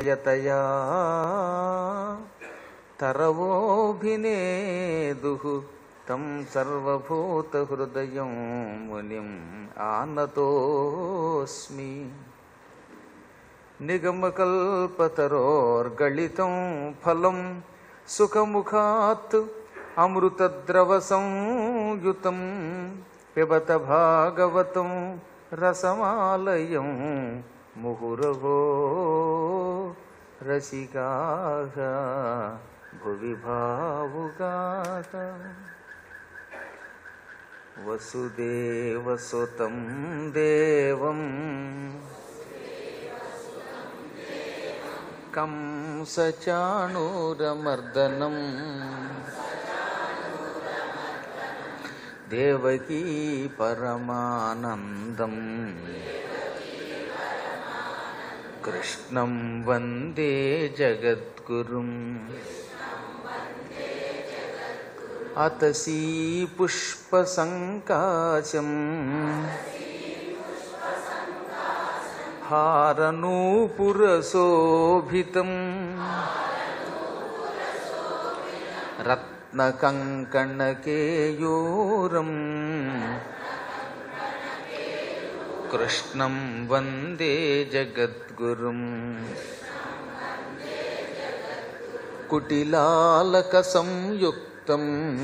యతయా తరవోభినేదుః తం సర్వభూతహృదయం మునిం ఆనతోస్మి నిగమకల్పతరోర్గళితం ఫలం సుఖముఖాత్ అమృతద్రవసంయుతం పిబత భాగవతం రసమాలయం ముహురగో రసికాః భువి భావుకాః వసుదేవసుతం దేవం కంసచాణూరమర్దనం దేవకీ పరమానందం కృష్ణం వందే జగద్గురుం అతసీ పుష్పసంకాశం హారనూపురశోభితం రత్నకంకణకేయూరం కృష్ణం వందే జగద్గురుం కుటిలాలక సంయుక్తం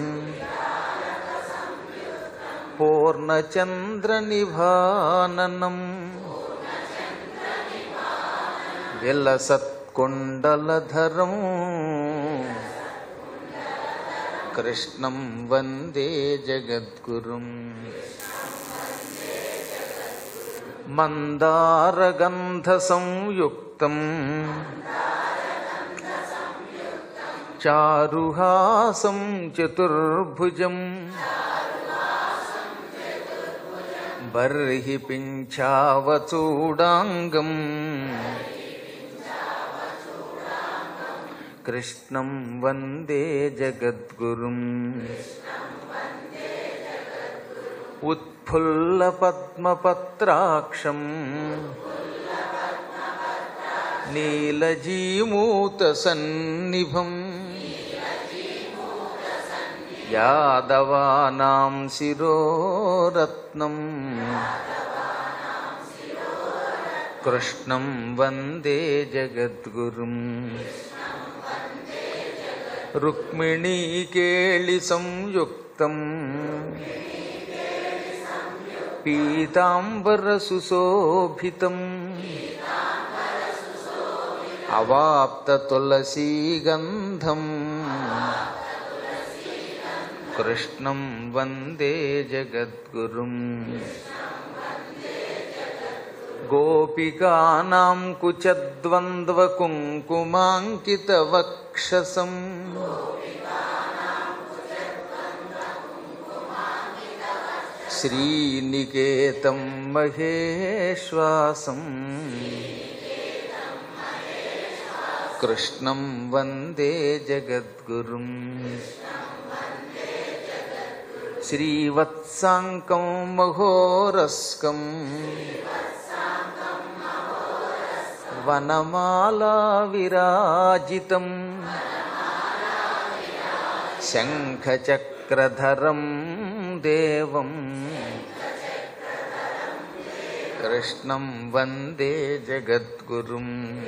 పూర్ణచంద్రనిభాననం విలసత్కుండలధరం కృష్ణం వందే జగద్గురుం మందారగంధసంయుక్తం చారుహాసం చతుర్భుజం బర్హి పింఛావచూడాంగం కృష్ణం వందే జగద్గురుం ఉత్ఫుల్లపద్మపత్రాక్షం నీలజీమూతసన్నిభం యాదవానాం శిరోరత్నం కృష్ణం వందే జగద్గురుం రుక్మిణీకేళి సంయుక్తం పీతాంబరసుశోభితం అవాప్తతులసీగంధం కృష్ణం వందే జగద్గురుం గోపికానాం కుచద్వంద్వకుంకుమాంకితవక్షసం శ్రీనికేతం మహేశ్వాసం కృష్ణం వందే జగద్గురుం శ్రీవత్సాంకం మహోరస్కం వనమాలా విరాజితం శంఖచక్రధరం దేవం కృష్ణం వందే జగద్గురుం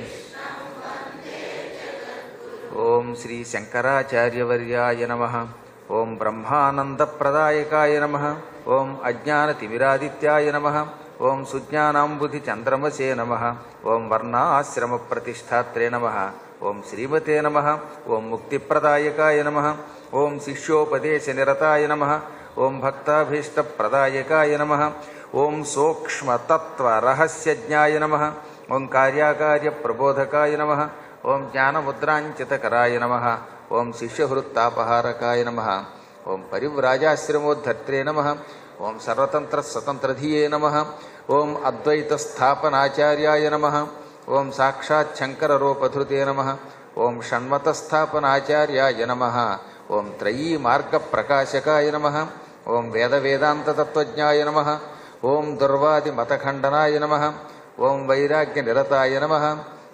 ఓం శ్రీ శంకరాచార్యవర్యాయ నమ ఓం బ్రహ్మానందప్రదాయకాయ నమ ఓం అజ్ఞానతిమిరాదిత్యాయ నమ ఓం సుజ్ఞానాంబుధి చంద్రమసే నమ ఓం వర్ణాశ్రమ ప్రతిష్టాత్రే నమ ఓం శ్రీమతే నమ ఓం ముక్తిప్రదాయకాయ నమ ఓం శిష్యోపదేశనిరతాయ నమ ఓం భక్తాభీష్టప్రదాయకాయ నమ ఓం సూక్ష్మతత్వరహస్యజ్ఞాయ నమ ఓం కార్యాకార్యప్రబోధకాయ నమ ఓం జ్ఞానముద్రాంచితకరాయ నమ ఓం శిష్యహృత్తాపహారకాయ నమ ఓం పరివ్రాజాశ్రమోద్ధర్త్రే నమ ఓం సర్వతంత్రస్వతంత్రధియే నమ ఓం అద్వైతస్థాపనాచార్యాయ నమ ఓం సాక్షాచ్చంకరరూపధృతే నమ ఓం షణ్మతస్థాపనాచార్యాయ నమ ఓం త్రయీ మార్గప్రకాశకాయ నమ ఓం వేదవేదాంతతత్వజ్ఞాయ నమ ఓం దుర్వాదిమతఖండనాయ నమ ఓం వైరాగ్యనిరతాయ నమ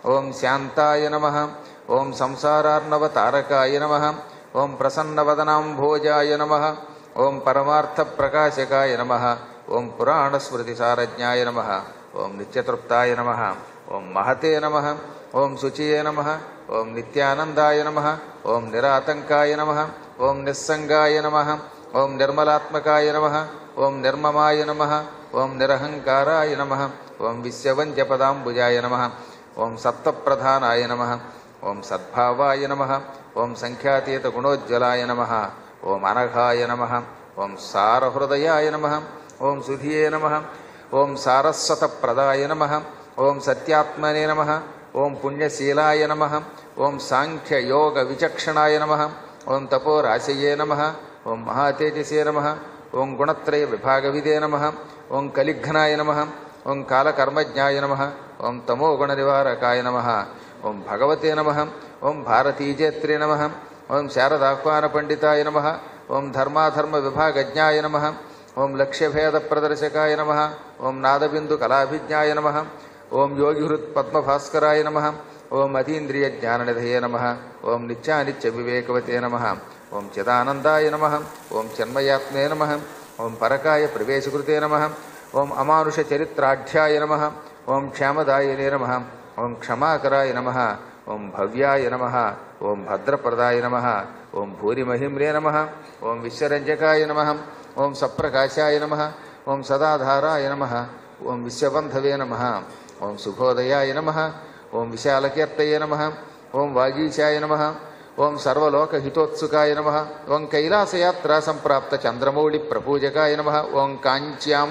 ఓం శాంతాయ నమ ఓం సంసారార్ణవతారకాయ నమ ఓం ప్రసన్నవదనాంభోజాయ నమ ఓం పరమార్థప్రకాశకాయ నమ ఓం పురాణస్మృతిసారజ్ఞాయ నమ ఓం నిత్యతృప్తాయ నమ ఓం మహతే నమ ఓం శుచియే నమ ఓం నిత్యానందాయ నమ ఓం నిరాతంకాయ నమ ఓం నిస్సంగాయ నమ ఓం నిర్మలాత్మకాయ నమ ఓం నిర్మమాయ నమ ఓం నిరహంకారాయ నమ ఓం విశ్వవంద్యపదాంబుజాయ నమ ఓం సప్తప్రధానాయ నమ ఓం సద్భావాయ నమ ఓం సంఖ్యాతీత గుణోజ్వలాయ నమ ఓం అనఘాయ నమ ఓం సారహృదయాయ నమ ఓం సుధియే నమ ఓం సారస్వతప్రదాయ నమ ఓం సత్యాత్మనే నమ ఓం పుణ్యశీలాయ నమ ఓం సాంఖ్యయోగ విచక్షణాయ నమ ఓం తపోరాశయే నమ ఓం మహాతేజసే నమ ఓం గుణత్రయ విభాగవిదే నమ ఓం కలిఘ్నాయ నమ ఓం కాలకర్మజ్ఞాయ నమ ఓం తమోగుణ నివారకాయ నమ ఓం భగవతే నమ ఓం భారతీజేత్రే నమ ఓం శారదాహ్వాన పండితాయ నమ ఓం ధర్మాధర్మ విభాగజ్ఞాయ నమ ఓం లక్ష్యభేద ప్రదర్శకాయ నమ ఓం నాదబిందు కళాభిజ్ఞాయ నమ ఓం యోగిహృత్ పద్మభాస్కరాయ నమ ఓం అతీంద్రియ జ్ఞాననిధయే నమ ఓం నిత్యానిత్య వివేకవతే నమ ఓం చిదానందాయ నమ ఓం చిన్మయాత్మే నమ ఓం పరకాయ ప్రవేశకృతే నమ ఓం అమానుష చరిత్రాఢ్యాయ నమ ఓం క్షేమదాయనే నమ ఓం క్షమాకరాయ నమ ఓం భవ్యాయ నమ ఓం భద్రప్రదాయ నమ ఓం భూరిమహిమ్రే నమ ఓం విశ్వరంజకాయ నమ ఓం సప్రకాశాయ నమ ఓం సదాధారాయ నమ ఓం విశ్వబంధవే నమ ఓం శుభోదయాయ నమ ఓం విశాలకీర్తయే నమ ఓం వాగీశాయ నమ ఓం సర్వలోకహితోత్సుకాయ నమ ఓం కైలాసయాత్రా సంప్రాప్త చంద్రమౌళి ప్రపూజకాయ నమ ఓం కాంచ్యాం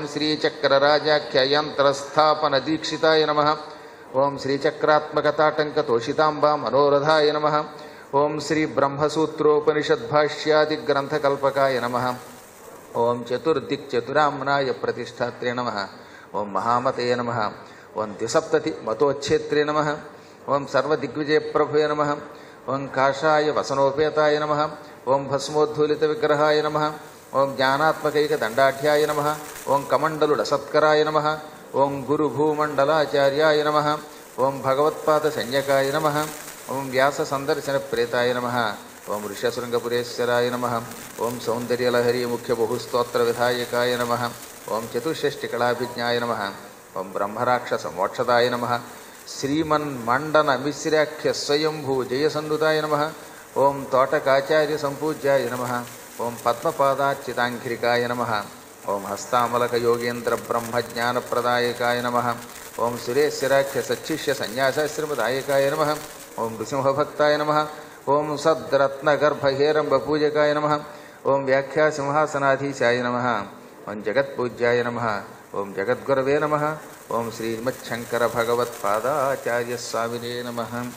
శ్రీచక్రరాజాఖ్యయంత్రస్థాపన దీక్షితాయ నమ ఓం శ్రీచక్రాత్మకతాటంక తోషితాంబా మనోరథాయ నమ ఓం శ్రీ బ్రహ్మసూత్రోపనిషద్భాష్యాది గ్రంథకల్పకాయ నమ ఓం చతుర్దిక్ చతురామ్నాయ ప్రతిష్టాత్రే నమ ఓం మహామతయ నమ ఓం ద్విసప్తతి మతోచ్ఛేత్రే నమ ఓం సర్వదిగ్విజయప్రభుయ నమ ఓం కాషాయ వసనోపేతాయ నమ ఓం భస్మోద్ధూలిత విగ్రహాయ నమ ఓం జ్ఞానాత్మకైక దండాఢ్యాయ నమ ఓం కమండలుడ సత్కరాయ నమ ఓం గురుభూమండలాచార్యాయ నమ ఓం భగవత్పాద సంజ్ఞకాయ నమ ఓం వ్యాస సందర్శన ప్రేతాయ నమ ఓం ఋష్యశృంగపురేశ్వరాయ నమ ఓం సౌందర్యలహరి ముఖ్య బహుస్తోత్ర విధాయకాయ నమ ఓం చతుషష్టికళాభిజ్ఞాయ నమ ఓం బ్రహ్మరాక్షస మోక్షదాయ నమ శ్రీమన్మండన మిశ్రాఖ్య స్వయంభూ జయసన్నుతాయ నమ ఓం తోటకాచార్య సంపూజ్యాయ నమ ఓం పద్మపాదార్చితాంఘ్రికాయ నమ ఓం హస్తామలక యోగేంద్ర బ్రహ్మజ్ఞానప్రదాయకాయ నమ ఓం సురేశ్వరాఖ్య సచ్చిష్య సన్యాసాశ్రమదాయకాయ నమ ఓం నృసింహభక్తాయ నమ ఓం సద్రత్నగర్భహేరంబ పూజకాయ నమ ఓం వ్యాఖ్యాసింహాసనాధీశాయ నమ ఓం జగత్పూజ్యాయ నమ ఓం జగద్గురవే నమ ఓం శ్రీమచ్చంకర భగవత్పాదాచార్య స్వామినే నమ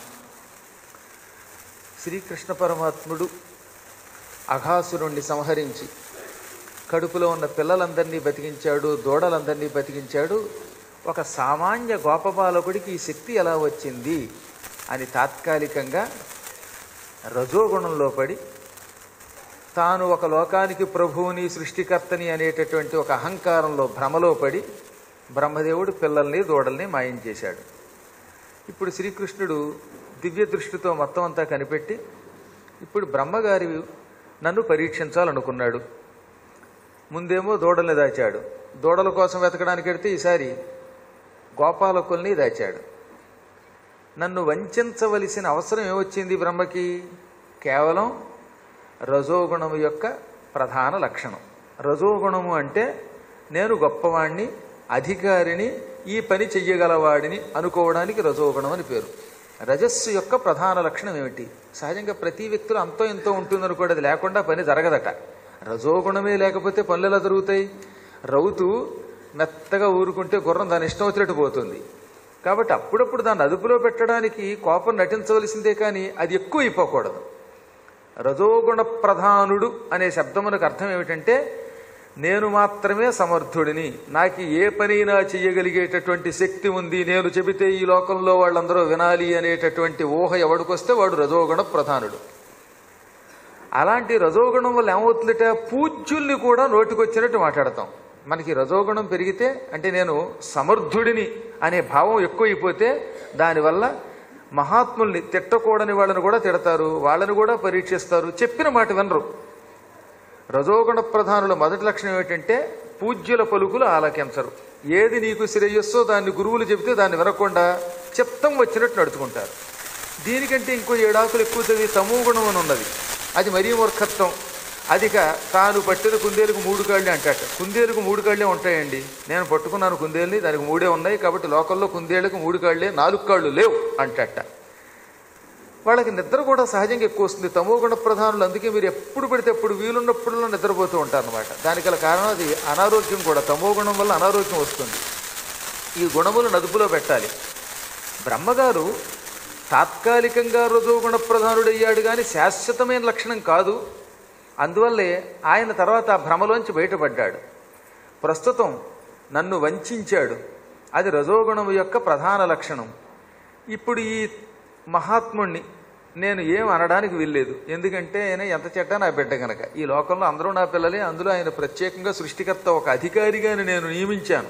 శ్రీకృష్ణ పరమాత్ముడు అఘాసురుణ్ణి సంహరించి కడుపులో ఉన్న పిల్లలందరినీ బతికించాడు దూడలందరినీ బతికించాడు ఒక సామాన్య గోపబాలకుడికి ఈ శక్తి ఎలా వచ్చింది అని తాత్కాలికంగా రజోగుణంలో పడి తాను ఒక లోకానికి ప్రభువుని సృష్టికర్తని అనేటటువంటి ఒక అహంకారంలో భ్రమలో పడి బ్రహ్మదేవుడు పిల్లల్ని దూడల్ని మాయం చేశాడు ఇప్పుడు శ్రీకృష్ణుడు దివ్య దృష్టితో మొత్తం అంతా కనిపెట్టి ఇప్పుడు బ్రహ్మగారి నన్ను పరీక్షించాలనుకున్నాడు ముందేమో దూడల్ని దాచాడు దూడల కోసం వెతకడానికి వెడితే ఈసారి గోపాలకుల్ని దాచాడు నన్ను వంచవలసిన అవసరం ఏమొచ్చింది బ్రహ్మకి కేవలం రజోగుణము యొక్క ప్రధాన లక్షణం రజోగుణము అంటే నేను గొప్పవాణ్ణి అధికారిని ఈ పని చెయ్యగలవాడిని అనుకోవడానికి రజోగుణం అని పేరు రజస్సు యొక్క ప్రధాన లక్షణం ఏమిటి సహజంగా ప్రతి వ్యక్తులు అంతో ఎంతో ఉంటుందనుకోండి అది లేకుండా పని జరగదట రజోగుణమే లేకపోతే పనులు ఎలా జరుగుతాయి రౌతు మెత్తగా ఊరుకుంటే గుర్రం దాని ఇష్టం వచ్చినట్టు పోతుంది కాబట్టి అప్పుడప్పుడు దాన్ని అదుపులో పెట్టడానికి కోపం నటించవలసిందే కానీ అది ఎక్కువ అయిపోకూడదు రజోగుణ ప్రధానుడు అనే శబ్దమునకు అర్థం ఏమిటంటే నేను మాత్రమే సమర్థుడిని నాకు ఏ పనైనా చెయ్యగలిగేటటువంటి శక్తి ఉంది నేను చెబితే ఈ లోకంలో వాళ్ళందరూ వినాలి అనేటటువంటి ఊహ ఎవడికొస్తే వాడు రజోగుణ ప్రధానుడు అలాంటి రజోగుణం వల్ల ఏమవుతుందట పూజ్యుల్ని కూడా నోటికొచ్చినట్టు మాట్లాడతాం మనకి రజోగుణం పెరిగితే అంటే నేను సమర్థుడిని అనే భావం ఎక్కువైపోతే దానివల్ల మహాత్ముల్ని తిట్టకూడని వాళ్ళని కూడా తిడతారు వాళ్ళని కూడా పరీక్షిస్తారు చెప్పిన మాట వినరు రజోగుణ ప్రధానుల మొదటి లక్షణం ఏమిటంటే పూజ్యుల పలుకులు ఆలకించరు ఏది నీకు శ్రేయస్సో దాన్ని గురువులు చెబితే దాన్ని వినకుండా చిత్తం వచ్చినట్టు నడుచుకుంటారు దీనికంటే ఇంకో ఏడాకులు ఎక్కువ చదివి తమో గుణం అని ఉన్నది అది మరీ మూర్ఖత్వం అదిక తాను పట్టిన కుందేలకు మూడు కాళ్ళే అంటాట కుందేలకు మూడు కాళ్ళే ఉంటాయండి నేను పట్టుకున్నాను కుందేల్ని దానికి మూడే ఉన్నాయి కాబట్టి లోకల్లో కుందేళ్ళకు మూడు కాళ్ళే నాలుగు కాళ్ళు లేవు అంటట వాళ్ళకి నిద్ర కూడా సహజంగా ఎక్కువ వస్తుంది తమో గుణ ప్రధానులు అందుకే మీరు ఎప్పుడు పెడితే ఎప్పుడు వీలున్నప్పుడులో నిద్రపోతూ ఉంటారు అనమాట దానికి గల కారణం అది అనారోగ్యం కూడా తమో గుణం వల్ల అనారోగ్యం వస్తుంది ఈ గుణములు నదుపులో పెట్టాలి బ్రహ్మగారు తాత్కాలికంగా రజోగుణ ప్రధానుడయ్యాడు కానీ శాశ్వతమైన లక్షణం కాదు అందువల్లే ఆయన తర్వాత ఆ భ్రమలోంచి బయటపడ్డాడు ప్రస్తుతం నన్ను వంచాడు అది రజోగుణం యొక్క ప్రధాన లక్షణం ఇప్పుడు ఈ మహాత్ముణ్ణి నేను ఏం అనడానికి వీల్లేదు ఎందుకంటే ఆయన ఎంత చెడ్డ నా బిడ్డ గనక ఈ లోకంలో అందరూ నా పిల్లలే అందులో ఆయన ప్రత్యేకంగా సృష్టికర్త ఒక అధికారిగా నేను నియమించాను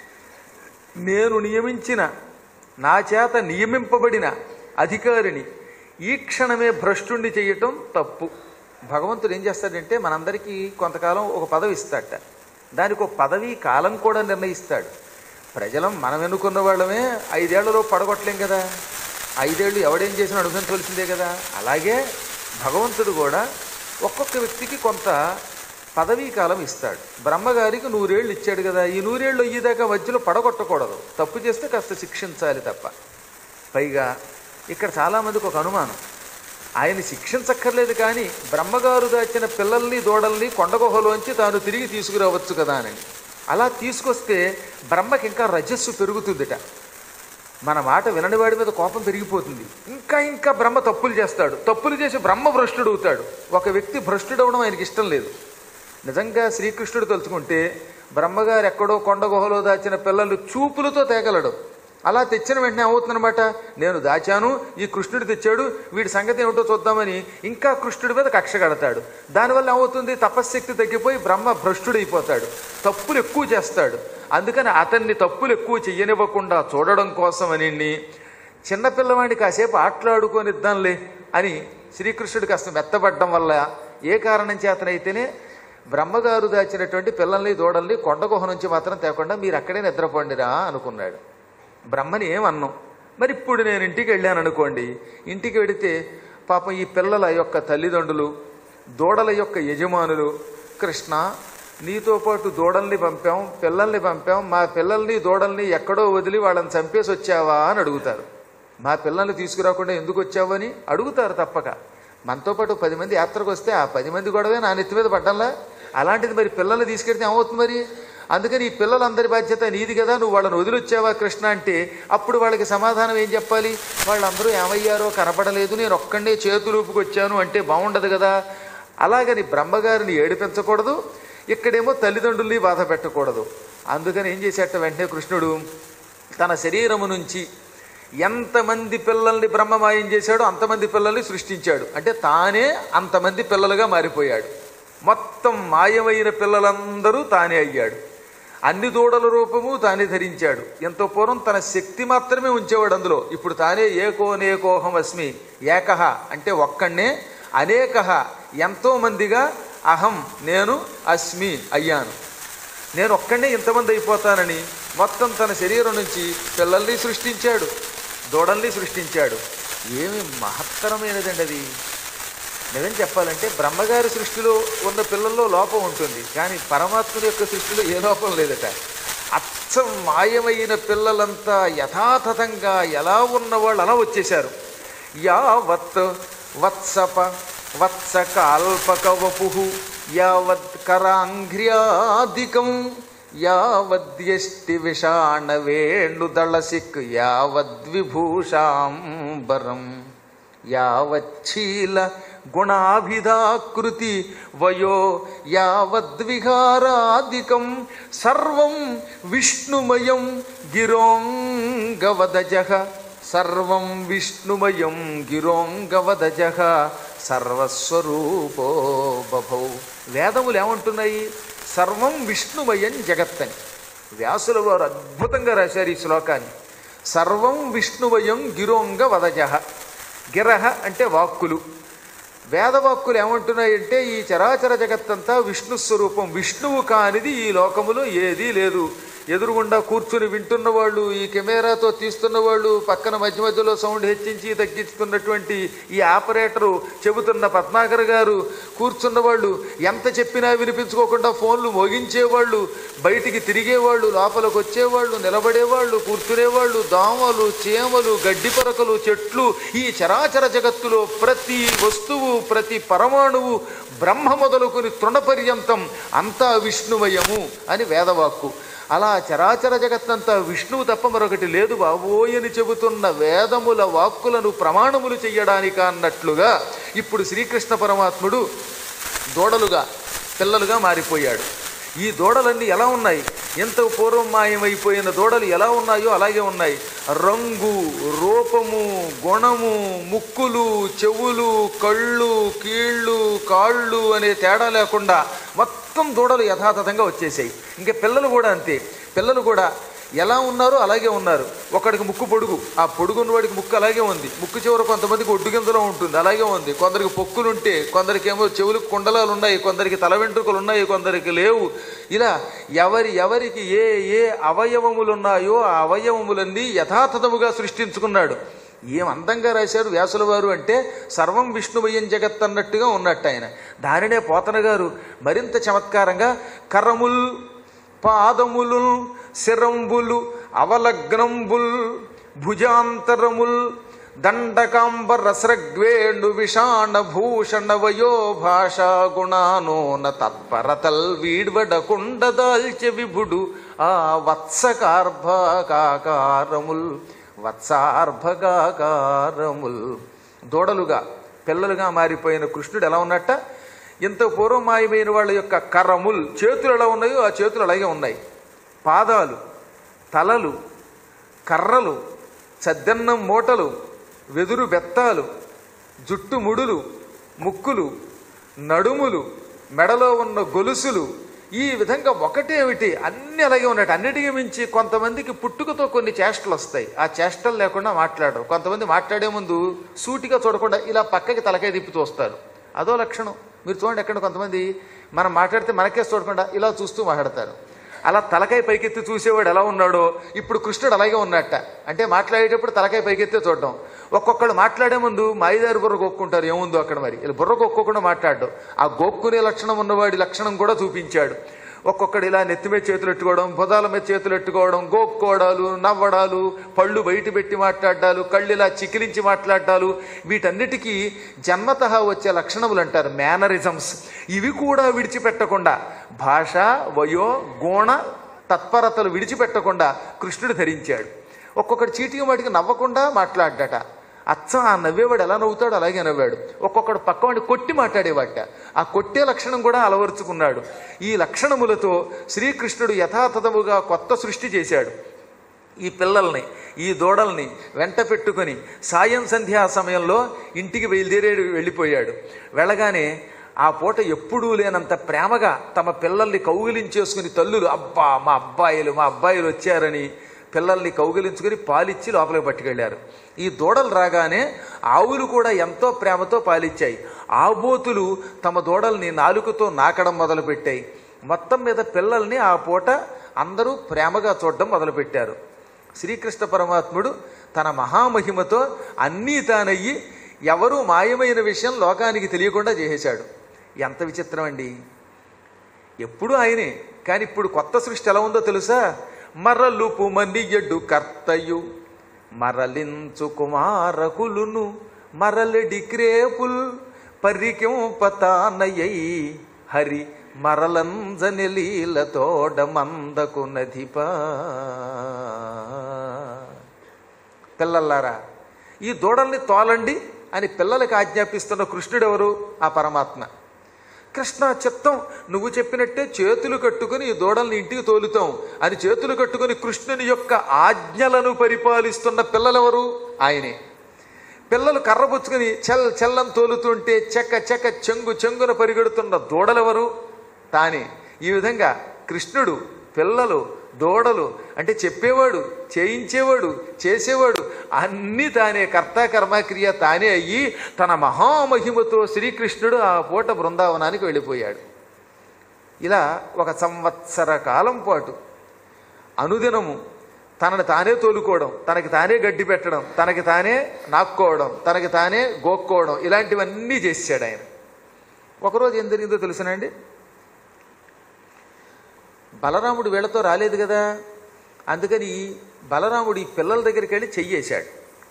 నేను నియమించిన నా చేత నియమింపబడిన అధికారిని ఈ క్షణమే భ్రష్టుణ్ణి చేయటం తప్పు భగవంతుడు ఏం చేస్తాడంటే మనందరికీ కొంతకాలం ఒక పదవి ఇస్తాడట దానికి ఒక పదవి కాలం కూడా నిర్ణయిస్తాడు ప్రజలం మనం ఎన్నుకున్న వాళ్ళమే ఐదేళ్లలో పడగొట్టలేం కదా ఐదేళ్లు ఎవడేం చేసినా అనుభవించవలసిందే కదా అలాగే భగవంతుడు కూడా ఒక్కొక్క వ్యక్తికి కొంత పదవీ కాలం ఇస్తాడు బ్రహ్మగారికి నూరేళ్ళు ఇచ్చాడు కదా ఈ నూరేళ్ళు అయ్యేదాకా మధ్యలో పడగొట్టకూడదు తప్పు చేస్తే కాస్త శిక్షించాలి తప్ప పైగా ఇక్కడ చాలామందికి ఒక అనుమానం ఆయన శిక్షించక్కర్లేదు కానీ బ్రహ్మగారు దాచిన పిల్లల్ని దూడల్ని కొండగుహలోంచి తాను తిరిగి తీసుకురావచ్చు కదా అని అలా తీసుకొస్తే బ్రహ్మకి ఇంకా రజస్సు పెరుగుతుందిట మన మాట వినని వాడి మీద కోపం పెరిగిపోతుంది ఇంకా ఇంకా బ్రహ్మ తప్పులు చేస్తాడు తప్పులు చేసి బ్రహ్మ భ్రష్టుడు అవుతాడు ఒక వ్యక్తి భ్రష్టుడవడం ఆయనకి ఇష్టం లేదు నిజంగా శ్రీకృష్ణుడు తలుచుకుంటే బ్రహ్మగారు ఎక్కడో కొండ గుహలో దాచిన పిల్లలు చూపులతో తేగలడు అలా తెచ్చిన వెంటనే అవుతుందన్నమాట నేను దాచాను ఈ కృష్ణుడు తెచ్చాడు వీడి సంగతి ఏమిటో చూద్దామని ఇంకా కృష్ణుడి మీద కక్ష కడతాడు దానివల్ల ఏమవుతుంది తపశ్శక్తి తగ్గిపోయి బ్రహ్మ భ్రష్టుడైపోతాడు తప్పులు ఎక్కువ చేస్తాడు అందుకని అతన్ని తప్పులు ఎక్కువ చెయ్యనివ్వకుండా చూడడం కోసమని చిన్నపిల్లవాడిని కాసేపు ఆటలాడుకొనిద్దాంలే అని శ్రీకృష్ణుడు కాస్త మెత్తబడ్డం వల్ల ఏ కారణం చేతనైతేనే బ్రహ్మగారు దాచినటువంటి పిల్లల్ని దూడల్ని కొండ గుహ నుంచి మాత్రం తేకుండా మీరు అక్కడే నిద్రపోండిరా అనుకున్నాడు బ్రహ్మని ఏమన్నాం మరి ఇప్పుడు నేను ఇంటికి వెళ్ళాను అనుకోండి ఇంటికి వెడితే పాపం ఈ పిల్లల యొక్క తల్లిదండ్రులు దూడల యొక్క యజమానులు కృష్ణ నీతో పాటు దూడల్ని పంపాం పిల్లల్ని పంపాం మా పిల్లల్ని దూడల్ని ఎక్కడో వదిలి వాళ్ళని చంపేసి వచ్చావా అని అడుగుతారు మా పిల్లల్ని తీసుకురాకుండా ఎందుకు వచ్చావని అడుగుతారు తప్పక మనతో పాటు పది మంది యాత్రకు వస్తే ఆ పది మంది గొడవే నా నెత్తి మీద పడ్డంలా అలాంటిది మరి పిల్లల్ని తీసుకెళ్తే ఏమవుతుంది మరి అందుకని ఈ పిల్లలందరి బాధ్యత నీది కదా నువ్వు వాళ్ళని వదిలొచ్చావా కృష్ణ అంటే అప్పుడు వాళ్ళకి సమాధానం ఏం చెప్పాలి వాళ్ళందరూ ఏమయ్యారో కనపడలేదు నేను ఒక్కడే చేతులూపుకి వచ్చాను అంటే బాగుండదు కదా అలాగని బ్రహ్మగారిని ఏడిపించకూడదు ఇక్కడేమో తల్లిదండ్రుల్ని బాధ పెట్టకూడదు అందుకని ఏం చేసేట వెంటనే కృష్ణుడు తన శరీరము నుంచి ఎంతమంది పిల్లల్ని బ్రహ్మమాయం చేశాడో అంతమంది పిల్లల్ని సృష్టించాడు అంటే తానే అంతమంది పిల్లలుగా మారిపోయాడు మొత్తం మాయమైన పిల్లలందరూ తానే అయ్యాడు అన్ని దూడల రూపము తానే ధరించాడు ఎంతో పూర్వం తన శక్తి మాత్రమే ఉంచేవాడు అందులో ఇప్పుడు తానే ఏకోనేకోహం అస్మి ఏకహ అంటే ఒక్కడే అనేకహ ఎంతో మందిగా అహం నేను అస్మి అయ్యాను నేను ఒక్కడే ఇంతమంది అయిపోతానని మొత్తం తన శరీరం నుంచి పిల్లల్ని సృష్టించాడు దూడల్ని సృష్టించాడు ఏమి మహత్తరమైనదండి అది నిజం చెప్పాలంటే బ్రహ్మగారి సృష్టిలో ఉన్న పిల్లల్లో లోపం ఉంటుంది కానీ పరమాత్ముని యొక్క సృష్టిలో ఏ లోపం లేదట అచ్చం మాయమైన పిల్లలంతా యథాతథంగా ఎలా ఉన్నవాళ్ళు అలా వచ్చేశారు యావత్ వత్సప వత్సకాల్పక వపు యావత్ కరాంఘ్ర్యాదికం యావద్యష్టి విషాణ వేణుదళసిక్ యావద్విభూషాంబరం యావచ్చీల గుణాభిధాకృతి వయో యావద్విహారాదికం సర్వం విష్ణుమయం గిరోంగవదజ సర్వం విష్ణుమయం గిరోంగవదజ సర్వస్వరూపో బభౌ వేదములు ఏమంటున్నాయి సర్వం విష్ణుమయం జగత్తని వ్యాసుల వారు అద్భుతంగా రాశారు ఈ శ్లోకాన్ని సర్వం విష్ణువయం గిరోంగ వదజ గిరహ అంటే వాక్కులు వేదవాక్కులు ఏమంటున్నాయంటే ఈ చరాచర జగత్తంతా విష్ణు స్వరూపం విష్ణువు కానిది ఈ లోకములో ఏదీ లేదు ఎదురుగుండా కూర్చుని వింటున్న వాళ్ళు ఈ కెమెరాతో తీస్తున్న వాళ్ళు పక్కన మధ్య మధ్యలో సౌండ్ హెచ్చించి తగ్గించుతున్నటువంటి ఈ ఆపరేటరు చెబుతున్న పద్మాకర్ గారు కూర్చున్న వాళ్ళు ఎంత చెప్పినా వినిపించుకోకుండా ఫోన్లు మోగించేవాళ్ళు బయటికి తిరిగేవాళ్ళు లోపలికి వచ్చేవాళ్ళు నిలబడేవాళ్ళు కూర్చునేవాళ్ళు దోమలు చీమలు గడ్డి పరకలు చెట్లు ఈ చరాచర జగత్తులో ప్రతి వస్తువు ప్రతి పరమాణువు బ్రహ్మ మొదలుకొని తృణపర్యంతం అంతా విష్ణుమయము అని వేదవాక్కు అలా చరాచర జగత్తంతా విష్ణువు తప్ప మరొకటి లేదు బాబోయని చెబుతున్న వేదముల వాక్కులను ప్రమాణములు చెయ్యడానిక అన్నట్లుగా ఇప్పుడు శ్రీకృష్ణ పరమాత్ముడు దూడలుగా పిల్లలుగా మారిపోయాడు ఈ దూడలన్నీ ఎలా ఉన్నాయి ఎంత పూర్వం మాయమైపోయిన దూడలు ఎలా ఉన్నాయో అలాగే ఉన్నాయి రంగు రూపము గుణము ముక్కులు చెవులు కళ్ళు కీళ్ళు కాళ్ళు అనే తేడా లేకుండా మొత్తం దూడలు యథాతథంగా వచ్చేసాయి ఇంకా పిల్లలు కూడా అంతే పిల్లలు కూడా ఎలా ఉన్నారో అలాగే ఉన్నారు ఒకడికి ముక్కు పొడుగు ఆ పొడుగు ఉన్నవాడికి ముక్కు అలాగే ఉంది ముక్కు చివర కొంతమందికి ఒడ్డు గింజలో ఉంటుంది అలాగే ఉంది కొందరికి పొక్కులు ఉంటే కొందరికి ఏమో చెవులకు కుండలాలు ఉన్నాయి కొందరికి తల వెంట్రుకలు ఉన్నాయి కొందరికి లేవు ఇలా ఎవరి ఎవరికి ఏ ఏ అవయవములు ఉన్నాయో ఆ అవయవములన్నీ యథాతథముగా సృష్టించుకున్నాడు ఏం అందంగా రాశారు వ్యాసుల వారు అంటే సర్వం విష్ణుమయం జగత్ అన్నట్టుగా ఉన్నట్టు ఆయన దానినే పోతన గారు మరింత చమత్కారంగా కర్రముల్ పాదములు శిరంబులు అవలగ్నంబుల్ భుజాంతరముల్ దండకాంబర స్రగ్వేణు విషాణ భూషణ వయో భాషా గుణానోన తత్పరతల్ వీడ్వడకుండ దాల్చె విభుడు ఆ వత్సకార్భకాకారముల్ వత్సార్భకాకారముల్ దూడలుగా పిల్లలుగా మారిపోయిన కృష్ణుడు ఎలా ఉన్నట్ట ఇంత పూర్వం మాయమైన వాళ్ళ యొక్క కర్రముల్ చేతులు ఎలా ఉన్నాయో ఆ చేతులు అలాగే ఉన్నాయి పాదాలు తలలు కర్రలు చద్దన్నం మూటలు వెదురు బెత్తాలు జుట్టు ముడులు ముక్కులు నడుములు మెడలో ఉన్న గొలుసులు ఈ విధంగా ఒకటేమిటి అన్ని అలాగే ఉన్నట్టు అన్నిటికీ మించి కొంతమందికి పుట్టుకతో కొన్ని చేష్టలు వస్తాయి ఆ చేష్టలు లేకుండా మాట్లాడరు కొంతమంది మాట్లాడే ముందు సూటిగా చూడకుండా ఇలా పక్కకి తలకాయ తిప్పి చూస్తారు అదో లక్షణం మీరు చూడండి ఎక్కడ కొంతమంది మనం మాట్లాడితే మనకే చూడకుండా ఇలా చూస్తూ మాట్లాడతారు అలా తలకాయ పైకెత్తి చూసేవాడు ఎలా ఉన్నాడో ఇప్పుడు కృష్ణుడు అలాగే ఉన్నట్ట అంటే మాట్లాడేటప్పుడు తలకాయ పైకెత్తే చూడడం ఒక్కొక్కళ్ళు మాట్లాడే ముందు మాయిదారి బుర్ర గొక్కుంటారు ఏముందో అక్కడ మరి ఇలా బుర్ర గొక్కోకుండా మాట్లాడడం ఆ గొక్కునే లక్షణం ఉన్నవాడి లక్షణం కూడా చూపించాడు ఒక్కొక్కడు ఇలా నెత్తి మీద చేతులు ఎట్టుకోవడం భుజాల మీద చేతులు ఎట్టుకోవడం గోక్కోవడాలు నవ్వడాలు పళ్ళు బయట పెట్టి మాట్లాడాలు కళ్ళు ఇలా చికిలించి మాట్లాడాలు వీటన్నిటికీ జన్మత వచ్చే లక్షణములు అంటారు మేనరిజమ్స్ ఇవి కూడా విడిచిపెట్టకుండా భాష వయో గుణ తత్పరతలు విడిచిపెట్టకుండా కృష్ణుడు ధరించాడు ఒక్కొక్కడు చీటికి వాటికి నవ్వకుండా మాట్లాడ్డట అచ్చం ఆ నవ్వేవాడు ఎలా నవ్వుతాడు అలాగే నవ్వాడు ఒక్కొక్కడు పక్కవాడిని కొట్టి మాట్లాడేవాట ఆ కొట్టే లక్షణం కూడా అలవరుచుకున్నాడు ఈ లక్షణములతో శ్రీకృష్ణుడు యథాతథముగా కొత్త సృష్టి చేశాడు ఈ పిల్లల్ని ఈ దూడల్ని వెంట పెట్టుకొని సాయం సంధ్యా సమయంలో ఇంటికి బయలుదేరి వెళ్ళిపోయాడు వెళ్ళగానే ఆ పూట ఎప్పుడూ లేనంత ప్రేమగా తమ పిల్లల్ని కౌగిలించేసుకుని తల్లులు అబ్బా మా అబ్బాయిలు మా అబ్బాయిలు వచ్చారని పిల్లల్ని కౌగిలించుకుని పాలిచ్చి లోపలికి పట్టుకెళ్లారు ఈ దూడలు రాగానే ఆవులు కూడా ఎంతో ప్రేమతో పాలిచ్చాయి ఆబోతులు తమ దూడల్ని నాలుకతో నాకడం మొదలుపెట్టాయి మొత్తం మీద పిల్లల్ని ఆ పూట అందరూ ప్రేమగా చూడడం మొదలుపెట్టారు శ్రీకృష్ణ పరమాత్ముడు తన మహామహిమతో అన్నీ తానయ్యి ఎవరూ మాయమైన విషయం లోకానికి తెలియకుండా చేసేశాడు ఎంత విచిత్రం అండి ఎప్పుడు ఆయనే కానీ ఇప్పుడు కొత్త సృష్టి ఎలా ఉందో తెలుసా మరలుపు మనియడు కర్తయు మరలించు కుమారకులును మరలడి క్రేపుల్ పరికింపతానయ్యై హరి మరలంజని లీలతోడ మందకు నదిపా పిల్లల్లారా ఈ దూడల్ని తోలండి అని పిల్లలకి ఆజ్ఞాపిస్తున్న కృష్ణుడెవరు ఆ పరమాత్మ కృష్ణ చిత్తం నువ్వు చెప్పినట్టే చేతులు కట్టుకుని ఈ దూడల్ని ఇంటికి తోలుతాం అని చేతులు కట్టుకుని కృష్ణుని యొక్క ఆజ్ఞలను పరిపాలిస్తున్న పిల్లలెవరు ఆయనే పిల్లలు కర్రబుచ్చుకుని చెల్ చెల్లం తోలుతుంటే చెక్క చెక్క చెంగు చెంగున పరిగెడుతున్న దూడలెవరు తానే ఈ విధంగా కృష్ణుడు పిల్లలు దూడలు అంటే చెప్పేవాడు చేయించేవాడు చేసేవాడు అన్నీ తానే కర్త కర్మ క్రియ తానే అయ్యి తన మహామహిమతో శ్రీకృష్ణుడు ఆ పూట బృందావనానికి వెళ్ళిపోయాడు ఇలా ఒక సంవత్సర కాలం పాటు అనుదినము తనని తానే తోలుకోవడం తనకి తానే గడ్డి పెట్టడం తనకి తానే నాక్కోవడం తనకి తానే గోక్కోవడం ఇలాంటివన్నీ చేశాడు ఆయన ఒకరోజు ఏం జరిగిందో తెలుసునండి బలరాముడు వీళ్ళతో రాలేదు కదా అందుకని బలరాముడు ఈ పిల్లల దగ్గరికి వెళ్ళి చెయ్యేశాడు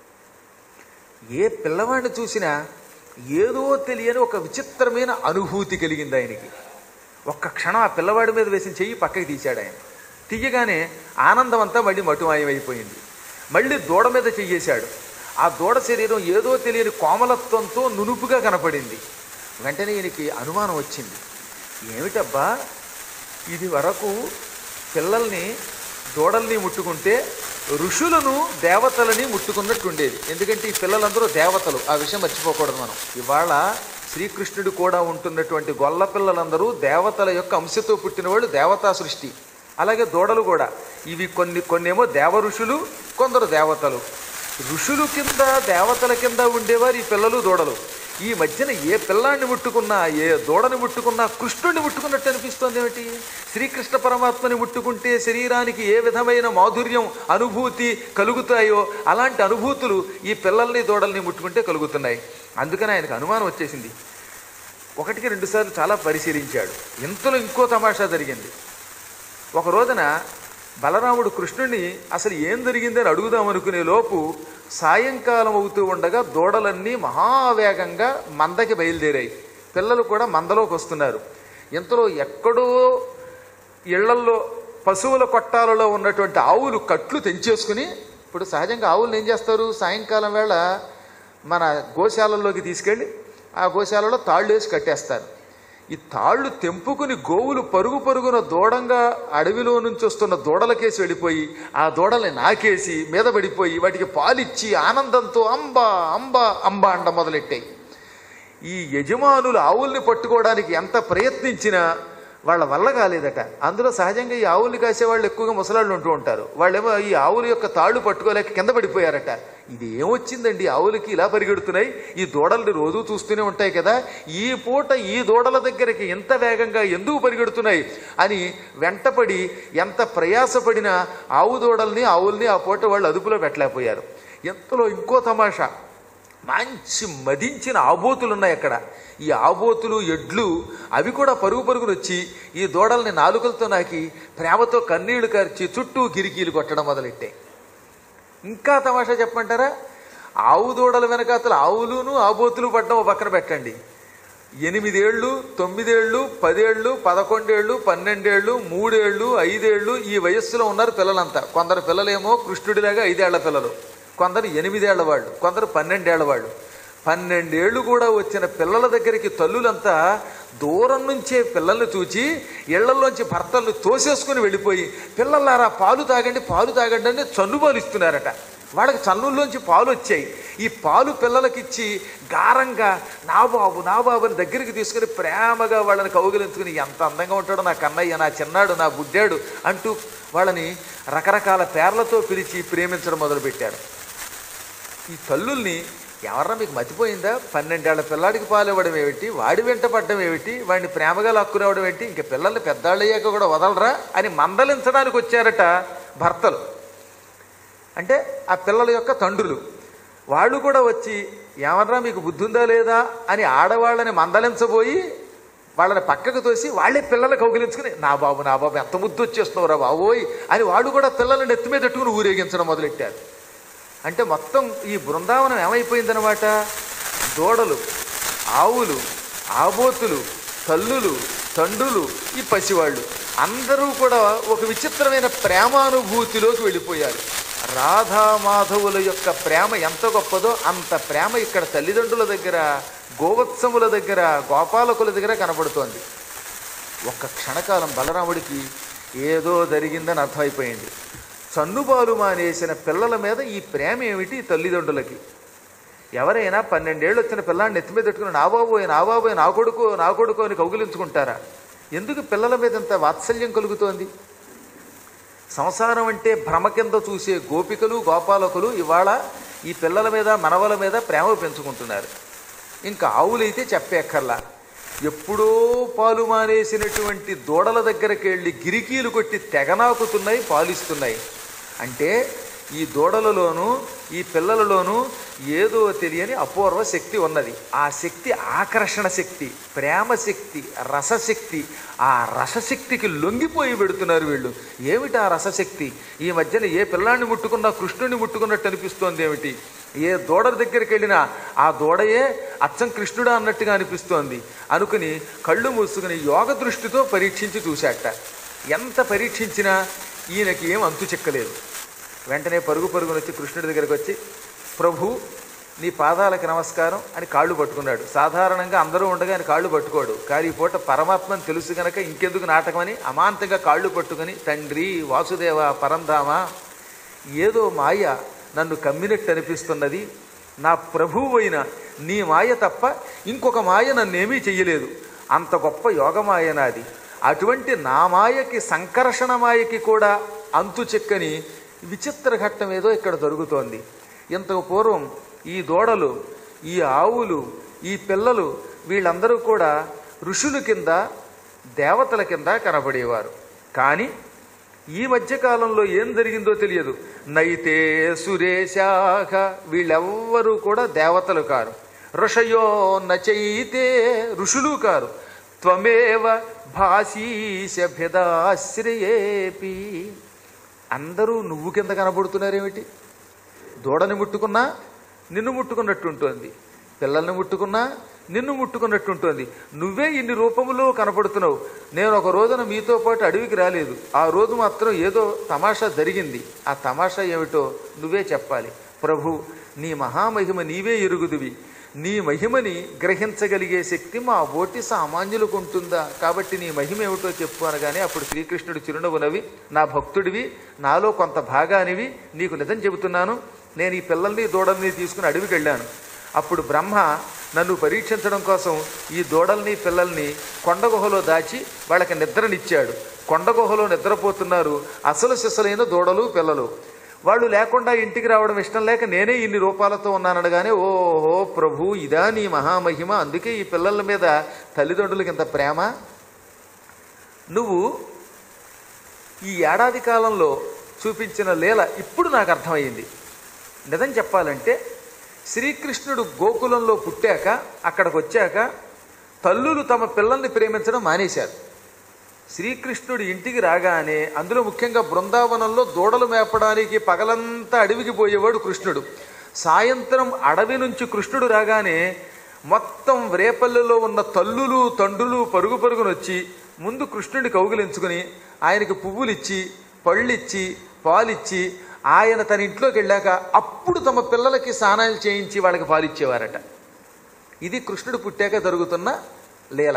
ఏ పిల్లవాడిని చూసినా ఏదో తెలియని ఒక విచిత్రమైన అనుభూతి కలిగింది ఆయనకి ఒక్క క్షణం ఆ పిల్లవాడి మీద వేసిన చెయ్యి పక్కకి తీశాడు ఆయన తీయగానే ఆనందం అంతా మళ్ళీ మటుమాయమైపోయింది మళ్ళీ దూడ మీద చెయ్యేశాడు ఆ దూడ శరీరం ఏదో తెలియని కోమలత్వంతో నునుపుగా కనపడింది వెంటనే ఈయనకి అనుమానం వచ్చింది ఏమిటబ్బా ఇది వరకు పిల్లల్ని దూడల్ని ముట్టుకుంటే ఋషులను దేవతలని ముట్టుకున్నట్టు ఉండేది ఎందుకంటే ఈ పిల్లలందరూ దేవతలు ఆ విషయం మర్చిపోకూడదు మనం ఇవాళ శ్రీకృష్ణుడు కూడా ఉంటున్నటువంటి గొల్ల పిల్లలందరూ దేవతల యొక్క అంశతో పుట్టిన వాళ్ళు దేవతా సృష్టి అలాగే దూడలు కూడా ఇవి కొన్ని కొన్నేమో దేవ ఋషులు కొందరు దేవతలు ఋషులు కింద దేవతల కింద ఉండేవారు ఈ పిల్లలు దూడలు ఈ మధ్యన ఏ పిల్లాన్ని ముట్టుకున్నా ఏ దూడని ముట్టుకున్నా కృష్ణుడిని ముట్టుకున్నట్టు అనిపిస్తోంది ఏమిటి శ్రీకృష్ణ పరమాత్మని ముట్టుకుంటే శరీరానికి ఏ విధమైన మాధుర్యం అనుభూతి కలుగుతాయో అలాంటి అనుభూతులు ఈ పిల్లల్ని దూడల్ని ముట్టుకుంటే కలుగుతున్నాయి అందుకని ఆయనకు అనుమానం వచ్చేసింది ఒకటికి రెండుసార్లు చాలా పరిశీలించాడు ఇంతలో ఇంకో తమాషా జరిగింది ఒక రోజున బలరాముడు కృష్ణుడిని అసలు ఏం జరిగిందని అడుగుదామనుకునే లోపు సాయంకాలం అవుతూ ఉండగా దూడలన్నీ మహావేగంగా మందకి బయలుదేరాయి పిల్లలు కూడా మందలోకి వస్తున్నారు ఇంతలో ఎక్కడో ఇళ్లల్లో పశువుల కొట్టాలలో ఉన్నటువంటి ఆవులు కట్లు తెంచేసుకుని ఇప్పుడు సహజంగా ఆవులను ఏం చేస్తారు సాయంకాలం వేళ మన గోశాలల్లోకి తీసుకెళ్ళి ఆ గోశాలలో తాళ్ళు వేసి కట్టేస్తారు ఈ తాళ్ళు తెంపుకుని గోవులు పరుగు పరుగున దూడంగా అడవిలో నుంచి వస్తున్న దూడలకేసి వెళ్ళిపోయి ఆ దూడల్ని నాకేసి మీద పడిపోయి వాటికి పాలిచ్చి ఆనందంతో అంబ అంబ అంబ అండ మొదలెట్టాయి ఈ యజమానులు ఆవుల్ని పట్టుకోవడానికి ఎంత ప్రయత్నించినా వాళ్ళ వల్ల కాలేదట అందులో సహజంగా ఈ ఆవుల్ని కాసేవాళ్ళు ఎక్కువగా ముసలాళ్ళు ఉంటూ ఉంటారు వాళ్ళేమో ఈ ఆవుల యొక్క తాళ్ళు పట్టుకోలేక కింద పడిపోయారట ఇది ఏమొచ్చిందండి ఆవులకి ఇలా పరిగెడుతున్నాయి ఈ దూడల్ని రోజు చూస్తూనే ఉంటాయి కదా ఈ పూట ఈ దూడల దగ్గరికి ఎంత వేగంగా ఎందుకు పరిగెడుతున్నాయి అని వెంటపడి ఎంత ప్రయాసపడినా ఆవు దూడల్ని ఆవుల్ని ఆ పూట వాళ్ళు అదుపులో పెట్టలేకపోయారు ఎంతలో ఇంకో తమాషా మంచి మదించిన ఆబోతులు ఉన్నాయి అక్కడ ఈ ఆబోతులు ఎడ్లు అవి కూడా పరుగు పరుగులు వచ్చి ఈ దూడల్ని నాలుకలతో నాకి ప్రేమతో కన్నీళ్లు కార్చి చుట్టూ గిరికీలు కొట్టడం మొదలెట్టాయి ఇంకా తమాషా చెప్పమంటారా ఆవు దూడల వెనకాతల ఆవులును ఆబోతులు పడ్డం ఓ పక్కన పెట్టండి ఎనిమిదేళ్ళు తొమ్మిదేళ్ళు పదేళ్ళు పదకొండేళ్ళు పన్నెండేళ్ళు మూడేళ్ళు ఐదేళ్ళు ఈ వయస్సులో ఉన్నారు పిల్లలంతా కొందరు పిల్లలేమో కృష్ణుడిలాగా ఐదేళ్ల పిల్లలు కొందరు ఎనిమిదేళ్ల వాళ్ళు కొందరు పన్నెండేళ్ల వాళ్ళు పన్నెండేళ్లు కూడా వచ్చిన పిల్లల దగ్గరికి తల్లులంతా దూరం నుంచే పిల్లల్ని చూచి ఇళ్లలోంచి భర్తల్ని తోసేసుకుని వెళ్ళిపోయి పిల్లలారా పాలు తాగండి పాలు తాగండి అని చన్నుబాలు ఇస్తున్నారట వాళ్ళకి చన్నుల్లోంచి పాలు వచ్చాయి ఈ పాలు పిల్లలకిచ్చి గారంగా నా బాబు నా బాబు అని దగ్గరికి తీసుకుని ప్రేమగా వాళ్ళని కౌగిలించుకుని ఎంత అందంగా ఉంటాడో నా కన్నయ్య నా చిన్నాడు నా బుడ్డాడు అంటూ వాళ్ళని రకరకాల పేర్లతో పిలిచి ప్రేమించడం మొదలుపెట్టారు ఈ తల్లుల్ని ఎవర్రా మీకు మతిపోయిందా పన్నెండేళ్ల పిల్లాడికి పాలు ఇవ్వడం ఏమిటి వాడి వెంట పడ్డం ఏమిటి వాడిని ప్రేమగా లాక్కునేవడం ఏంటి ఇంక పిల్లల్ని పెద్దాళ్ళు అయ్యాక కూడా వదలరా అని మందలించడానికి వచ్చారట భర్తలు అంటే ఆ పిల్లల యొక్క తండ్రులు వాళ్ళు కూడా వచ్చి ఏమన్నా మీకు బుద్ధి ఉందా లేదా అని ఆడవాళ్ళని మందలించబోయి వాళ్ళని పక్కకు తోసి వాళ్ళే పిల్లలు కౌగిలించుకుని నా బాబు నా బాబు ఎంత ముద్దు వచ్చేస్తున్నావురా బాబోయ్ అని వాళ్ళు కూడా పిల్లల్ని నెత్తి మీద పెట్టుకుని ఊరేగించడం మొదలెట్టారు అంటే మొత్తం ఈ బృందావనం ఏమైపోయిందనమాట దూడలు ఆవులు ఆబోతులు తల్లులు తండ్రులు ఈ పసివాళ్ళు అందరూ కూడా ఒక విచిత్రమైన ప్రేమానుభూతిలోకి వెళ్ళిపోయారు రాధామాధవుల యొక్క ప్రేమ ఎంత గొప్పదో అంత ప్రేమ ఇక్కడ తల్లిదండ్రుల దగ్గర గోవత్సముల దగ్గర గోపాలకుల దగ్గర కనబడుతోంది ఒక్క క్షణకాలం బలరాముడికి ఏదో జరిగిందని అర్థమైపోయింది చన్నుబాలు మానేసిన పిల్లల మీద ఈ ప్రేమ ఏమిటి ఈ తల్లిదండ్రులకి ఎవరైనా పన్నెండేళ్ళు వచ్చిన పిల్లాన్ని నెత్తి మీద పెట్టుకుని నా బాబోయ్ నా బాబోయ్ నా కొడుకు నా కొడుకు అని కౌగిలించుకుంటారా ఎందుకు పిల్లల మీద ఇంత వాత్సల్యం కలుగుతోంది సంసారం అంటే భ్రమ కింద చూసే గోపికలు గోపాలకులు ఇవాళ ఈ పిల్లల మీద మనవల మీద ప్రేమ పెంచుకుంటున్నారు ఇంకా ఆవులైతే చెప్పేక్కర్లా ఎప్పుడో పాలు మానేసినటువంటి దూడల దగ్గరికి వెళ్ళి గిరికీలు కొట్టి తెగనాకుతున్నాయి పాలిస్తున్నాయి అంటే ఈ దూడలలోనూ ఈ పిల్లలలోనూ ఏదో తెలియని అపూర్వ శక్తి ఉన్నది ఆ శక్తి ఆకర్షణ శక్తి ప్రేమ శక్తి రసశక్తి ఆ రసశక్తికి లొంగిపోయి పెడుతున్నారు వీళ్ళు ఏమిటి ఆ రసశక్తి ఈ మధ్యన ఏ పిల్లాన్ని ముట్టుకున్నా కృష్ణుని ముట్టుకున్నట్టు అనిపిస్తోంది ఏమిటి ఏ దూడ దగ్గరికి వెళ్ళినా ఆ దూడయే అచ్చం కృష్ణుడా అన్నట్టుగా అనిపిస్తోంది అనుకుని కళ్ళు మూసుకుని యోగ దృష్టితో పరీక్షించి చూశాట ఎంత పరీక్షించినా ఈయనకి ఏం అంతు చిక్కలేదు వెంటనే పరుగు పరుగున వచ్చి కృష్ణుడి దగ్గరికి వచ్చి ప్రభు నీ పాదాలకి నమస్కారం అని కాళ్ళు పట్టుకున్నాడు సాధారణంగా అందరూ ఉండగా ఆయన కాళ్ళు పట్టుకోడు కానీ ఈ పూట పరమాత్మని తెలుసు గనక ఇంకెందుకు నాటకమని అమాంతంగా కాళ్ళు పట్టుకుని తండ్రి వాసుదేవ పరంధామ ఏదో మాయ నన్ను కమ్మినట్టు అనిపిస్తున్నది నా ప్రభువు అయిన నీ మాయ తప్ప ఇంకొక మాయ నన్నేమీ చెయ్యలేదు అంత గొప్ప యోగమాయ నాది అటువంటి నా మాయకి సంకర్షణ మాయకి కూడా అంతు చెక్కని విచిత్ర ఘట్టం ఏదో ఇక్కడ జరుగుతోంది ఇంతకు పూర్వం ఈ దూడలు ఈ ఆవులు ఈ పిల్లలు వీళ్ళందరూ కూడా ఋషుల కింద దేవతల కింద కనబడేవారు కానీ ఈ మధ్యకాలంలో ఏం జరిగిందో తెలియదు నైతే సురేశాఖ వీళ్ళెవ్వరూ కూడా దేవతలు కారు ఋషయో నచైతే ఋషులు కారు త్వమేవ భాషీష భేదాశ్రయేపి అందరూ నువ్వు కింద కనబడుతున్నారేమిటి దూడని ముట్టుకున్నా నిన్ను ముట్టుకున్నట్టు ఉంటుంది పిల్లల్ని ముట్టుకున్నా నిన్ను ముట్టుకున్నట్టు ఉంటుంది నువ్వే ఇన్ని రూపములో కనపడుతున్నావు నేను ఒక రోజున మీతో పాటు అడవికి రాలేదు ఆ రోజు మాత్రం ఏదో తమాషా జరిగింది ఆ తమాషా ఏమిటో నువ్వే చెప్పాలి ప్రభు నీ మహామహిమ నీవే ఎరుగుదువి నీ మహిమని గ్రహించగలిగే శక్తి మా ఓటి సామాన్యులకు ఉంటుందా కాబట్టి నీ మహిమ ఏమిటో చెప్పు అనగానే అప్పుడు శ్రీకృష్ణుడు చిరునవ్వు నవ్వి నా భక్తుడివి నాలో కొంత భాగానివి నీకు నిజం చెబుతున్నాను నేను ఈ పిల్లల్ని దూడల్ని తీసుకుని అడవికి వెళ్ళాను అప్పుడు బ్రహ్మ నన్ను పరీక్షించడం కోసం ఈ దూడల్ని పిల్లల్ని కొండ గుహలో దాచి వాళ్ళకి నిద్రనిచ్చాడు కొండ గుహలో నిద్రపోతున్నారు అసలు సిసలైన దూడలు పిల్లలు వాళ్ళు లేకుండా ఇంటికి రావడం ఇష్టం లేక నేనే ఇన్ని రూపాలతో ఉన్నాననగానే ఓహో ప్రభు ఇదా నీ మహామహిమ అందుకే ఈ పిల్లల మీద తల్లిదండ్రులకి ఇంత ప్రేమ నువ్వు ఈ ఏడాది కాలంలో చూపించిన లీల ఇప్పుడు నాకు అర్థమైంది నిజం చెప్పాలంటే శ్రీకృష్ణుడు గోకులంలో పుట్టాక అక్కడికి వచ్చాక తల్లులు తమ పిల్లల్ని ప్రేమించడం మానేశారు శ్రీకృష్ణుడు ఇంటికి రాగానే అందులో ముఖ్యంగా బృందావనంలో దూడలు మేపడానికి పగలంతా అడవికి పోయేవాడు కృష్ణుడు సాయంత్రం అడవి నుంచి కృష్ణుడు రాగానే మొత్తం రేపల్లెలో ఉన్న తల్లులు తండ్రులు పరుగు పరుగునొచ్చి ముందు కృష్ణుడిని కౌగిలించుకుని ఆయనకి పువ్వులిచ్చి పళ్ళిచ్చి పాలిచ్చి ఆయన తన ఇంట్లోకి వెళ్ళాక అప్పుడు తమ పిల్లలకి స్నానాలు చేయించి వాళ్ళకి పాలిచ్చేవారట ఇది కృష్ణుడు పుట్టాక జరుగుతున్న లీల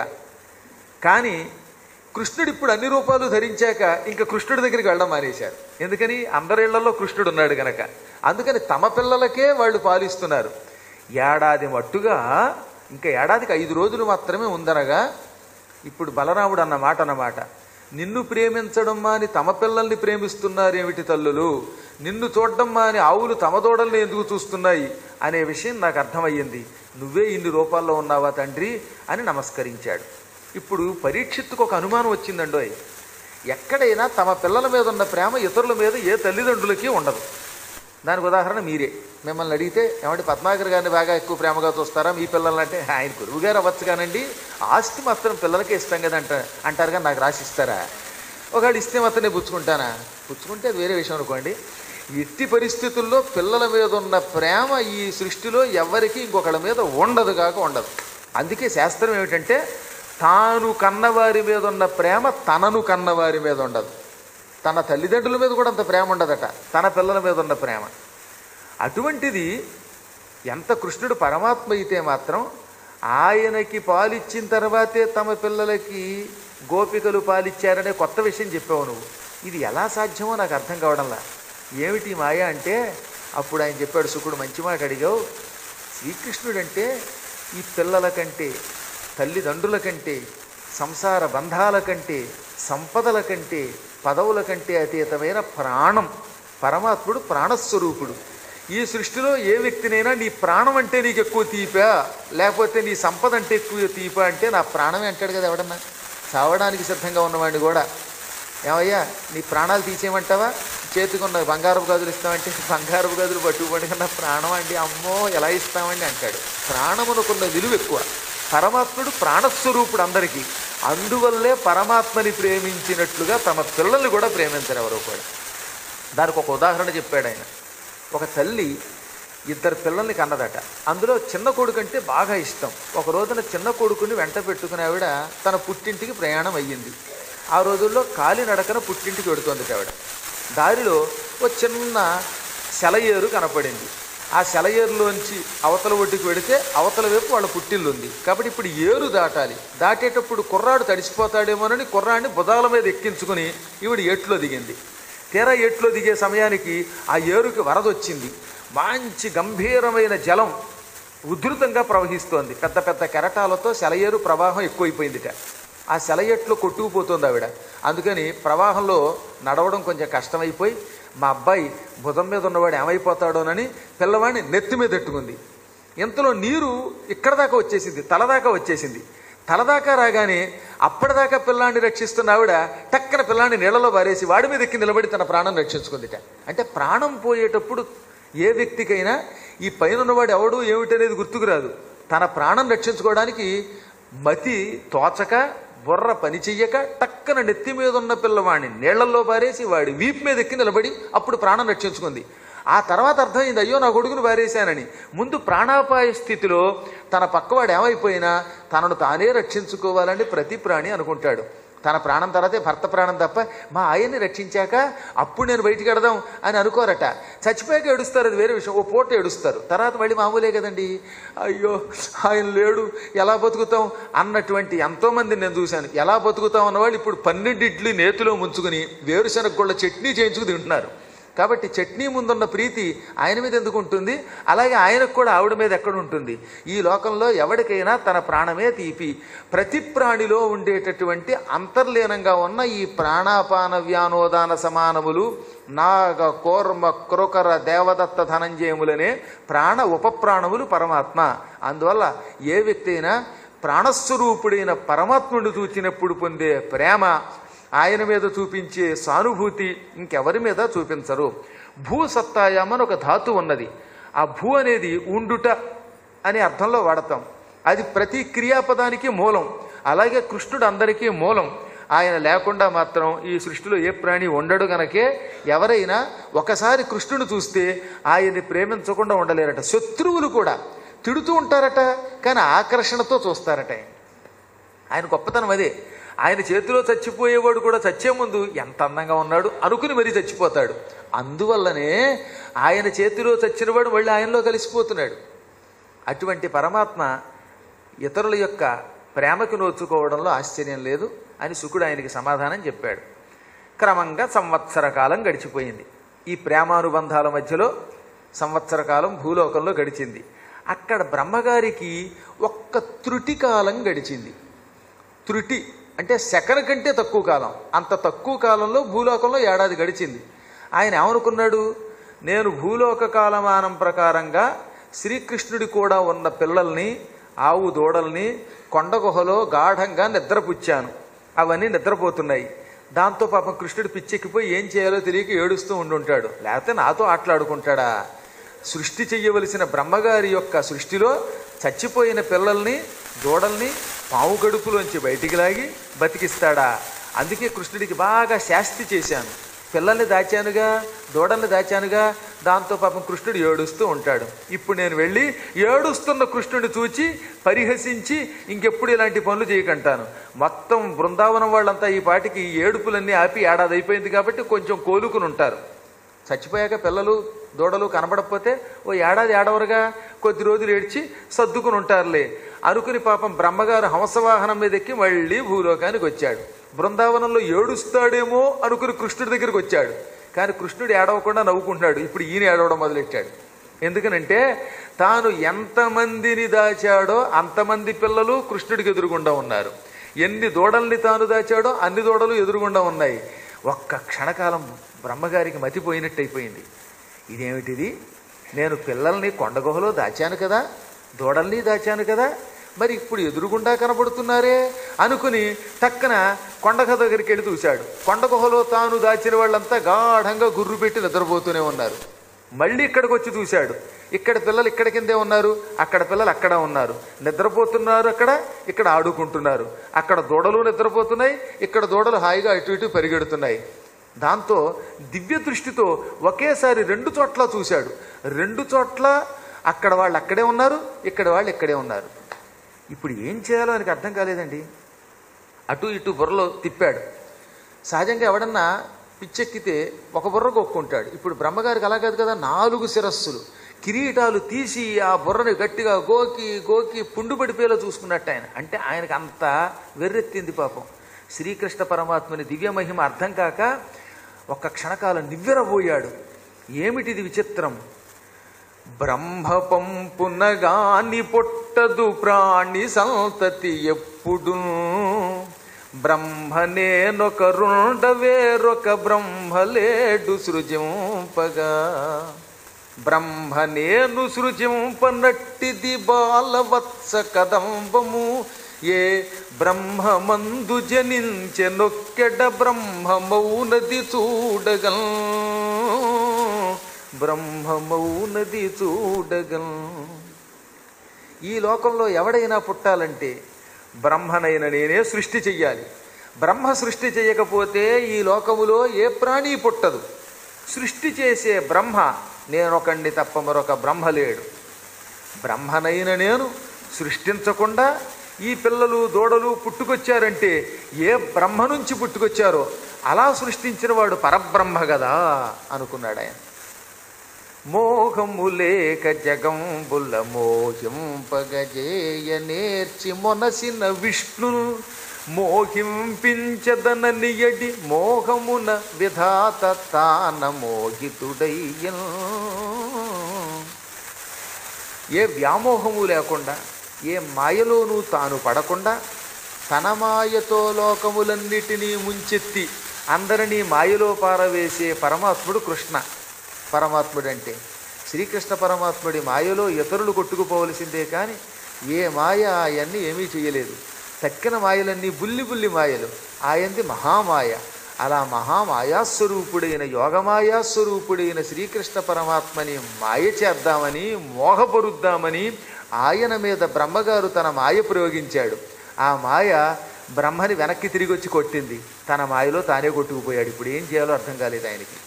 కానీ కృష్ణుడు ఇప్పుడు అన్ని రూపాలు ధరించాక ఇంకా కృష్ణుడి దగ్గరికి వెళ్ళడం మానేశారు ఎందుకని అందరిళ్లలో కృష్ణుడు ఉన్నాడు గనక అందుకని తమ పిల్లలకే వాళ్ళు పాలిస్తున్నారు ఏడాది మట్టుగా ఇంకా ఏడాదికి ఐదు రోజులు మాత్రమే ఉందనగా ఇప్పుడు బలరాముడు అన్న మాట అన్నమాట నిన్ను ప్రేమించడం మాని తమ పిల్లల్ని ప్రేమిస్తున్నారేమిటి తల్లులు నిన్ను చూడడం మాని ఆవులు తమ దూడల్ని ఎందుకు చూస్తున్నాయి అనే విషయం నాకు అర్థమయ్యింది నువ్వే ఇన్ని రూపాల్లో ఉన్నావా తండ్రి అని నమస్కరించాడు ఇప్పుడు పరీక్షిత్తుకు ఒక అనుమానం వచ్చిందండోయ్ ఎక్కడైనా తమ పిల్లల మీద ఉన్న ప్రేమ ఇతరుల మీద ఏ తల్లిదండ్రులకి ఉండదు దానికి ఉదాహరణ మీరే మిమ్మల్ని అడిగితే ఏమంటే పద్మాకర్ గారిని బాగా ఎక్కువ ప్రేమగా చూస్తారా మీ పిల్లలంటే ఆయన గురువు గారు అవ్వచ్చు కానండి ఆస్తి మాత్రం పిల్లలకే ఇస్తాం కదా అంట అంటారు కానీ నాకు రాసిస్తారా ఒకవేళ ఇస్తే మాత్రం నేను పుచ్చుకుంటానా పుచ్చుకుంటే అది వేరే విషయం అనుకోండి ఎట్టి పరిస్థితుల్లో పిల్లల మీద ఉన్న ప్రేమ ఈ సృష్టిలో ఎవరికి ఇంకొకళ్ళ మీద ఉండదు కాక ఉండదు అందుకే శాస్త్రం ఏమిటంటే తాను కన్నవారి మీద ఉన్న ప్రేమ తనను కన్నవారి మీద ఉండదు తన తల్లిదండ్రుల మీద కూడా అంత ప్రేమ ఉండదట తన పిల్లల మీద ఉన్న ప్రేమ అటువంటిది ఎంత కృష్ణుడు పరమాత్మ అయితే మాత్రం ఆయనకి పాలిచ్చిన తర్వాతే తమ పిల్లలకి గోపికలు పాలిచ్చారనే కొత్త విషయం చెప్పావు నువ్వు ఇది ఎలా సాధ్యమో నాకు అర్థం కావడంలా ఏమిటి ఈ మాయ అంటే అప్పుడు ఆయన చెప్పాడు శుకుడు మంచి మాట అడిగావు శ్రీకృష్ణుడంటే ఈ పిల్లల కంటే తల్లిదండ్రుల కంటే సంసార బంధాల కంటే సంపదల కంటే పదవుల కంటే అతీతమైన ప్రాణం పరమాత్ముడు ప్రాణస్వరూపుడు ఈ సృష్టిలో ఏ వ్యక్తినైనా నీ ప్రాణం అంటే నీకు ఎక్కువ తీపా లేకపోతే నీ సంపద అంటే ఎక్కువ తీపా అంటే నా ప్రాణమే అంటాడు కదా ఎవడన్నా చావడానికి సిద్ధంగా ఉన్నవాడిని కూడా ఏమయ్యా నీ ప్రాణాలు తీసేయమంటావా చేతికున్న బంగారపు గదులు ఇస్తామంటే బంగారపు గదులు పట్టుకుపడి కన్నా ప్రాణం అండి అమ్మో ఎలా ఇస్తామండి అంటాడు ప్రాణమునకున్న విలువ ఎక్కువ పరమాత్ముడు ప్రాణస్వరూపుడు అందరికీ అందువల్లే పరమాత్మని ప్రేమించినట్లుగా తమ పిల్లల్ని కూడా ప్రేమించరు ఎవరో కూడా దానికి ఒక ఉదాహరణ చెప్పాడు ఆయన ఒక తల్లి ఇద్దరు పిల్లల్ని కన్నదట అందులో చిన్న కొడుకు అంటే బాగా ఇష్టం ఒక రోజున చిన్న కొడుకుని వెంట పెట్టుకుని ఆవిడ తన పుట్టింటికి ప్రయాణం అయ్యింది ఆ రోజుల్లో కాలినడకన పుట్టింటికి వెడుతోంది ఆవిడ దారిలో ఓ చిన్న సెలయేరు కనపడింది ఆ సెలయేరులోంచి అవతల ఒడ్డుకి వెడితే అవతల వైపు వాళ్ళ పుట్టిల్లు ఉంది కాబట్టి ఇప్పుడు ఏరు దాటాలి దాటేటప్పుడు కుర్రాడు తడిసిపోతాడేమోనని కుర్రాడిని బుధాల మీద ఎక్కించుకుని ఈవిడ ఏట్లో దిగింది తీరా ఏట్లో దిగే సమయానికి ఆ ఏరుకి వరదొచ్చింది మంచి గంభీరమైన జలం ఉధృతంగా ప్రవహిస్తోంది పెద్ద పెద్ద కెరటాలతో సెలయేరు ప్రవాహం ఎక్కువైపోయిందిట ఆ సెలయేట్లో కొట్టుకుపోతుంది ఆవిడ అందుకని ప్రవాహంలో నడవడం కొంచెం కష్టమైపోయి మా అబ్బాయి భుజం మీద ఉన్నవాడు ఏమైపోతాడోనని పిల్లవాడిని నెత్తి మీద ఎట్టుకుంది ఇంతలో నీరు ఇక్కడ దాకా వచ్చేసింది తలదాకా వచ్చేసింది తలదాకా రాగానే అప్పటిదాకా పిల్లాన్ని రక్షిస్తున్న ఆవిడ టక్కన పిల్లాన్ని నీళ్ళలో పారేసి వాడి మీద ఎక్కి నిలబడి తన ప్రాణం రక్షించుకుందిట అంటే ప్రాణం పోయేటప్పుడు ఏ వ్యక్తికైనా ఈ పైన ఉన్నవాడు ఎవడు ఏమిటనేది గుర్తుకు రాదు తన ప్రాణం రక్షించుకోవడానికి మతి తోచక బుర్ర పని చెయ్యక టక్కన నెత్తి మీద ఉన్న పిల్లవాడిని నీళ్లలో పారేసి వాడి వీపు మీద ఎక్కి నిలబడి అప్పుడు ప్రాణం రక్షించుకుంది ఆ తర్వాత అర్థమైంది అయ్యో నా కొడుకును పారేశానని ముందు ప్రాణాపాయ స్థితిలో తన పక్కవాడు ఏమైపోయినా తనను తానే రక్షించుకోవాలని ప్రతి ప్రాణి అనుకుంటాడు తన ప్రాణం తర్వాతే భర్త ప్రాణం తప్ప మా ఆయన్ని రక్షించాక అప్పుడు నేను బయటికి వెడదాం అని అనుకోరట చచ్చిపోయాక ఏడుస్తారు అది వేరే విషయం ఓ పూట ఏడుస్తారు తర్వాత మళ్ళీ మామూలే కదండి అయ్యో ఆయన లేడు ఎలా బతుకుతాం అన్నటువంటి ఎంతోమంది నేను చూశాను ఎలా బతుకుతాం అన్నవాళ్ళు ఇప్పుడు పన్నెండు ఇడ్లీ నేతిలో ముంచుకుని వేరుశనగ గుళ్ళ చట్నీ చేయించుకు తింటున్నారు కాబట్టి చట్నీ ముందున్న ప్రీతి ఆయన మీద ఎందుకు ఉంటుంది అలాగే ఆయనకు కూడా ఆవిడ మీద ఎక్కడ ఉంటుంది ఈ లోకంలో ఎవరికైనా తన ప్రాణమే తీపి ప్రతి ప్రాణిలో ఉండేటటువంటి అంతర్లీనంగా ఉన్న ఈ ప్రాణాపాన వ్యానోదాన సమానములు నాగ కోర్మ క్రోకర దేవదత్త ధనంజయములనే ప్రాణ ఉపప్రాణములు పరమాత్మ అందువల్ల ఏ వ్యక్తి అయినా ప్రాణస్వరూపుడైన పరమాత్ముడు చూచినప్పుడు పొందే ప్రేమ ఆయన మీద చూపించే సానుభూతి ఇంకెవరి మీద చూపించరు భూ సత్తాయాం అని ఒక ధాతు ఉన్నది ఆ భూ అనేది ఉండుట అనే అర్థంలో వాడతాం అది ప్రతి క్రియాపదానికి మూలం అలాగే కృష్ణుడు అందరికీ మూలం ఆయన లేకుండా మాత్రం ఈ సృష్టిలో ఏ ప్రాణి ఉండడు గనకే ఎవరైనా ఒకసారి కృష్ణుడు చూస్తే ఆయన్ని ప్రేమించకుండా ఉండలేరట శత్రువులు కూడా తిడుతూ ఉంటారట కానీ ఆకర్షణతో చూస్తారట ఆయన ఆయన గొప్పతనం అదే ఆయన చేతిలో చచ్చిపోయేవాడు కూడా చచ్చే ముందు ఎంత అందంగా ఉన్నాడు అనుకుని మరీ చచ్చిపోతాడు అందువల్లనే ఆయన చేతిలో చచ్చినవాడు మళ్ళీ ఆయనలో కలిసిపోతున్నాడు అటువంటి పరమాత్మ ఇతరుల యొక్క ప్రేమకు నోచుకోవడంలో ఆశ్చర్యం లేదు అని శుకుడు ఆయనకి సమాధానం చెప్పాడు క్రమంగా సంవత్సర కాలం గడిచిపోయింది ఈ ప్రేమానుబంధాల మధ్యలో సంవత్సర కాలం భూలోకంలో గడిచింది అక్కడ బ్రహ్మగారికి ఒక్క త్రుటి కాలం గడిచింది త్రుటి అంటే సెకన్ కంటే తక్కువ కాలం అంత తక్కువ కాలంలో భూలోకంలో ఏడాది గడిచింది ఆయన ఏమనుకున్నాడు నేను భూలోక కాలమానం ప్రకారంగా శ్రీకృష్ణుడి కూడా ఉన్న పిల్లల్ని ఆవు దూడల్ని కొండ గుహలో గాఢంగా నిద్రపుచ్చాను అవన్నీ నిద్రపోతున్నాయి దాంతో పాపం కృష్ణుడు పిచ్చెక్కిపోయి ఏం చేయాలో తెలియక ఏడుస్తూ ఉండుంటాడు లేకపోతే నాతో ఆటలాడుకుంటాడా సృష్టి చెయ్యవలసిన బ్రహ్మగారి యొక్క సృష్టిలో చచ్చిపోయిన పిల్లల్ని దూడల్ని పాము కడుపులోంచి బయటికి లాగి బతికిస్తాడా అందుకే కృష్ణుడికి బాగా శాస్తి చేశాను పిల్లల్ని దాచానుగా దూడల్ని దాచానుగా దాంతో పాపం కృష్ణుడు ఏడుస్తూ ఉంటాడు ఇప్పుడు నేను వెళ్ళి ఏడుస్తున్న కృష్ణుడిని చూచి పరిహసించి ఇంకెప్పుడు ఇలాంటి పనులు చేయకంటాను మొత్తం బృందావనం వాళ్ళంతా ఈ పాటికి ఈ ఏడుపులన్నీ ఆపి ఏడాది అయిపోయింది కాబట్టి కొంచెం కోలుకుని ఉంటారు చచ్చిపోయాక పిల్లలు దూడలు కనబడకపోతే ఓ ఏడాది ఏడవరుగా కొద్ది రోజులు ఏడ్చి సర్దుకుని ఉంటారులే అనుకుని పాపం బ్రహ్మగారు హంసవాహనం మీద ఎక్కి మళ్ళీ భూలోకానికి వచ్చాడు బృందావనంలో ఏడుస్తాడేమో అనుకుని కృష్ణుడి దగ్గరికి వచ్చాడు కానీ కృష్ణుడు ఏడవకుండా నవ్వుకుంటున్నాడు ఇప్పుడు ఈయన ఏడవడం మొదలెట్టాడు ఎందుకనంటే తాను ఎంతమందిని దాచాడో అంతమంది పిల్లలు కృష్ణుడికి ఎదురుగుండా ఉన్నారు ఎన్ని దూడల్ని తాను దాచాడో అన్ని దూడలు ఎదురుగుండా ఉన్నాయి ఒక్క క్షణకాలం బ్రహ్మగారికి మతిపోయినట్టు అయిపోయింది ఇదేమిటిది నేను పిల్లల్ని కొండగుహలో దాచాను కదా దూడల్ని దాచాను కదా మరి ఇప్పుడు ఎదురుగుండా కనబడుతున్నారే అనుకుని టక్కన కొండగ దగ్గరికి వెళ్ళి చూశాడు కొండ గుహలో తాను దాచిన వాళ్ళంతా గాఢంగా గుర్రు పెట్టి నిద్రపోతూనే ఉన్నారు మళ్ళీ ఇక్కడికి వచ్చి చూశాడు ఇక్కడ పిల్లలు ఇక్కడ కిందే ఉన్నారు అక్కడ పిల్లలు అక్కడ ఉన్నారు నిద్రపోతున్నారు అక్కడ ఇక్కడ ఆడుకుంటున్నారు అక్కడ దూడలు నిద్రపోతున్నాయి ఇక్కడ దూడలు హాయిగా అటు ఇటు పరిగెడుతున్నాయి దాంతో దివ్య దృష్టితో ఒకేసారి రెండు చోట్ల చూశాడు రెండు చోట్ల అక్కడ వాళ్ళు అక్కడే ఉన్నారు ఇక్కడ వాళ్ళు ఇక్కడే ఉన్నారు ఇప్పుడు ఏం చేయాలో ఆయనకు అర్థం కాలేదండి అటు ఇటు బుర్రలో తిప్పాడు సహజంగా ఎవడన్నా పిచ్చెక్కితే ఒక బుర్ర కొక్కుంటాడు ఇప్పుడు బ్రహ్మగారికి అలా కాదు కదా నాలుగు శిరస్సులు కిరీటాలు తీసి ఆ బుర్రని గట్టిగా గోకి గోకి పుండు పడిపోయేలా చూసుకున్నట్టు ఆయన అంటే ఆయనకు అంత వెర్రెత్తింది పాపం శ్రీకృష్ణ పరమాత్మని దివ్య మహిమ అర్థం కాక ఒక్క క్షణకాలం నివ్వెరబోయాడు ఏమిటిది విచిత్రం బ్రహ్మ పంపునగాని పొట్టదు ప్రాణి సంతతి ఎప్పుడు బ్రహ్మనేనొకరుండ వేరొక బ్రహ్మలేడు సృజింపగా బ్రహ్మనేను సృజింపనట్టిది బాలవత్స కదంబము ఏ బ్రహ్మమందు జనించెనొక్కెడ బ్రహ్మమౌనది చూడగల్ బ్రహ్మమౌనది చూడగల్ ఈ లోకంలో ఎవడైనా పుట్టాలంటే బ్రహ్మనైన నేనే సృష్టి చెయ్యాలి బ్రహ్మ సృష్టి చేయకపోతే ఈ లోకములో ఏ ప్రాణి పుట్టదు సృష్టి చేసే బ్రహ్మ నేనొకండి తప్ప మరొక బ్రహ్మ లేడు బ్రహ్మనైన నేను సృష్టించకుండా ఈ పిల్లలు దూడలు పుట్టుకొచ్చారంటే ఏ బ్రహ్మ నుంచి పుట్టుకొచ్చారో అలా సృష్టించిన వాడు పరబ్రహ్మ కదా అనుకున్నాడు ఆయన మోహము లేక జగంబుల మోహింపగజేయ నేర్చి మొనసిన విష్ణు మోహింపించదననియడి మోహమున విధాత తాన మోహితుడయ్యన్ ఏ వ్యామోహము లేకుండా ఏ మాయలోనూ తాను పడకుండా తన మాయతో లోకములన్నిటినీ ముంచెత్తి అందరినీ మాయలో పారవేసే పరమాత్ముడు కృష్ణ పరమాత్ముడు అంటే శ్రీకృష్ణ పరమాత్ముడి మాయలో ఇతరులు కొట్టుకుపోవలసిందే కానీ ఏ మాయ ఆయన్ని ఏమీ చేయలేదు తక్కిన మాయలన్నీ బుల్లి బుల్లి మాయలు ఆయంది మహామాయ అలా మహామాయాస్వరూపుడైన యోగమాయాస్వరూపుడైన శ్రీకృష్ణ పరమాత్మని మాయ చేద్దామని మోహపరుద్దామని ఆయన మీద బ్రహ్మగారు తన మాయ ప్రయోగించాడు ఆ మాయ బ్రహ్మని వెనక్కి తిరిగి వచ్చి కొట్టింది తన మాయలో తానే కొట్టుకుపోయాడు ఇప్పుడు ఏం చేయాలో అర్థం కాలేదు ఆయనకి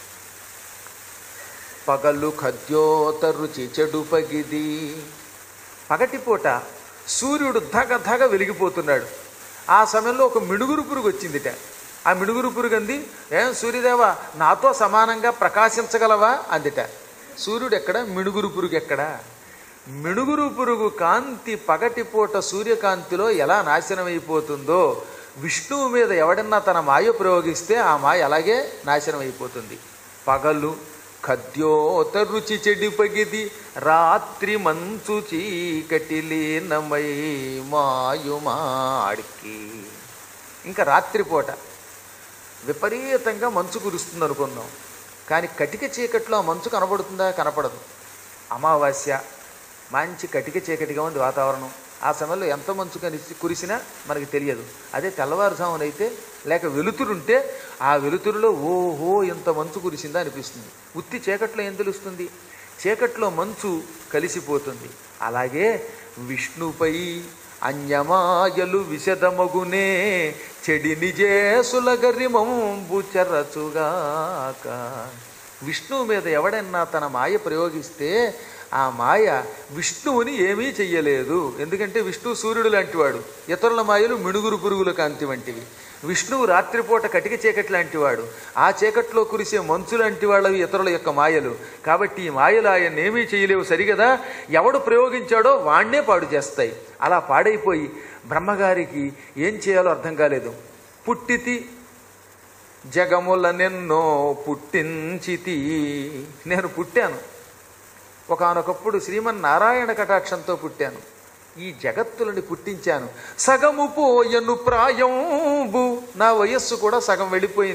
పగలు ఖద్యోత రుచి చెడు పగిది పగటిపూట సూర్యుడు ధగ ధగ వెలిగిపోతున్నాడు ఆ సమయంలో ఒక మిడుగురు పురుగు వచ్చిందిట ఆ మిడుగురు పురుగు అంది ఏం సూర్యదేవ నాతో సమానంగా ప్రకాశించగలవా అందిట సూర్యుడు ఎక్కడ మిడుగురు పురుగు ఎక్కడ మిడుగురు పురుగు కాంతి పగటిపూట సూర్యకాంతిలో ఎలా నాశనమైపోతుందో విష్ణువు మీద ఎవడన్నా తన మాయ ప్రయోగిస్తే ఆ మాయ అలాగే నాశనం అయిపోతుంది పగలు ఖద్యోత రుచి చెడిపగిది రాత్రి మంచు చీకటి లీనమై మాయుమాడికి ఇంకా రాత్రిపూట విపరీతంగా మంచు కురుస్తుంది అనుకుందాం కానీ కటిక చీకట్లో ఆ మంచు కనబడుతుందా కనపడదు అమావాస్య మంచి కటిక చీకటిగా ఉంది వాతావరణం ఆ సమయంలో ఎంత మంచు కనిసి కురిసినా మనకి తెలియదు అదే తెల్లవారుజామున అయితే లేక వెలుతురుంటే ఆ వెలుతురులో ఓహో ఇంత మంచు కురిసిందా అనిపిస్తుంది ఉత్తి చీకట్లో ఏం తెలుస్తుంది చీకట్లో మంచు కలిసిపోతుంది అలాగే విష్ణుపై అన్యమాయలు విశదమగునే చెడి నిజేసుల గరిమంబు చెరచుగాక విష్ణువు మీద ఎవడన్నా తన మాయ ప్రయోగిస్తే ఆ మాయ విష్ణువుని ఏమీ చెయ్యలేదు ఎందుకంటే విష్ణువు సూర్యుడు లాంటివాడు ఇతరుల మాయలు మిణుగురు పురుగుల కాంతి వంటివి విష్ణువు రాత్రిపూట కటిక చీకటి లాంటివాడు ఆ చీకట్లో కురిసే మంచు లాంటి వాళ్ళవి ఇతరుల యొక్క మాయలు కాబట్టి ఈ మాయలు ఆయన ఏమీ చేయలేవు సరిగదా ఎవడు ప్రయోగించాడో వాణ్ణే పాడు చేస్తాయి అలా పాడైపోయి బ్రహ్మగారికి ఏం చేయాలో అర్థం కాలేదు పుట్టితి జగముల నిన్నో పుట్టించితి నేను పుట్టాను ఒకనొకప్పుడు శ్రీమన్నారాయణ కటాక్షంతో పుట్టాను ఈ జగత్తులని పుట్టించాను సగము పోయను ప్రాయంబు నా వయస్సు కూడా సగం వెళ్ళిపోయింది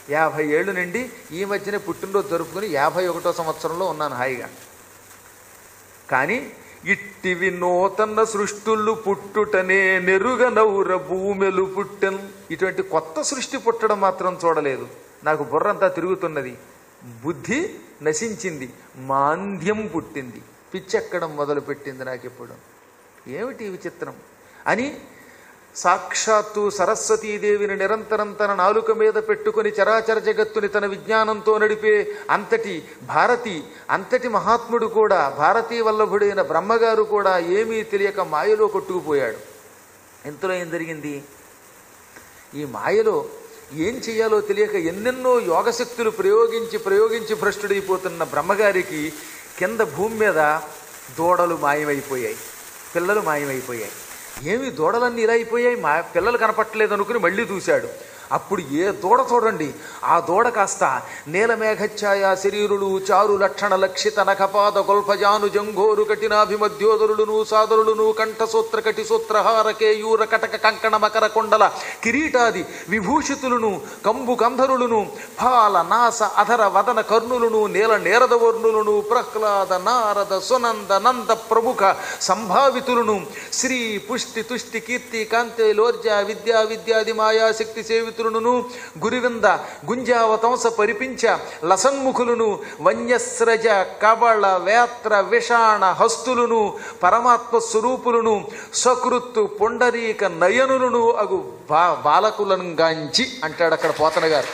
యాభై ఏళ్ళు నుండి ఈ మధ్యనే పుట్టినరోజు జరుపుకుని యాభై ఒకటో సంవత్సరంలో ఉన్నాను హాయిగా కానీ ఇట్టివి నూతన సృష్టులు పుట్టుటనే నెరుగ నౌర భూమెలు పుట్టెన్ ఇటువంటి కొత్త సృష్టి పుట్టడం మాత్రం చూడలేదు నాకు బుర్రంతా తిరుగుతున్నది బుద్ధి నశించింది మాంద్యం పుట్టింది పిచ్చెక్కడం మొదలుపెట్టింది నాకు ఇప్పుడు ఏమిటి ఈ విచిత్రం అని సాక్షాత్తు సరస్వతీదేవిని నిరంతరం తన నాలుక మీద పెట్టుకుని చరాచర జగత్తుని తన విజ్ఞానంతో నడిపే అంతటి భారతి అంతటి మహాత్ముడు కూడా భారతీ వల్లభుడైన బ్రహ్మగారు కూడా ఏమీ తెలియక మాయలో కొట్టుకుపోయాడు ఇంతలో ఏం జరిగింది ఈ మాయలో ఏం చెయ్యాలో తెలియక ఎన్నెన్నో యోగశక్తులు ప్రయోగించి ప్రయోగించి భ్రష్టుడైపోతున్న బ్రహ్మగారికి కింద భూమి మీద దూడలు మాయమైపోయాయి పిల్లలు మాయమైపోయాయి ఏమి దూడలన్నీ ఇలా అయిపోయాయి మా పిల్లలు కనపట్టలేదు అనుకుని మళ్ళీ చూశాడు అప్పుడు ఏ దూడ చూడండి ఆ దూడ కాస్త నీలమేఘఛాయ శరీరులు చారు లక్షణ లక్షిత నఖపాద గొల్పజాను జంఘోరు కఠినాభిమధ్యోదరులును సాదరులును కంఠసూత్ర కటి సూత్రహార కేయూర కటక కంకణ మకర కొండల కిరీటాది విభూషితులను కంబు కంధరులను ఫాల నాస అధర వదన కర్ణులను నీల నేరద వర్ణులను ప్రహ్లాద నారద సునంద నంద ప్రముఖ సంభావితులను శ్రీ పుష్టి తుష్టి కీర్తి కాంతి లోర్జ విద్యా విద్యాది మాయాశక్తి సేవితులను గురివింద గుంజావతంస పరిపించ లసన్ముఖులను వన్యస్రజ కబళ వేత్ర విషాణ హస్తులను పరమాత్మ స్వరూపులను సకృత్తు పొండరీక నయనులను అగు బా బాలకులను గాంచి అంటాడు అక్కడ పోతన గారు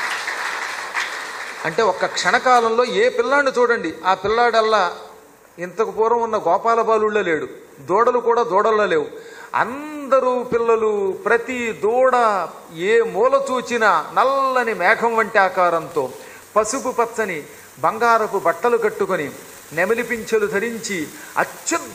అంటే ఒక్క క్షణకాలంలో ఏ పిల్లాడిని చూడండి ఆ పిల్లాడల్లా ఇంతకు పూర్వం ఉన్న గోపాల బాలుళ్ళ లేడు దూడలు కూడా దూడల్లో లేవు అందరూ పిల్లలు ప్రతి దూడ ఏ మూల చూచినా నల్లని మేఘం వంటి ఆకారంతో పసుపు పచ్చని బంగారపు బట్టలు కట్టుకొని నెమలి పింఛలు ధరించి అత్యుద్భుత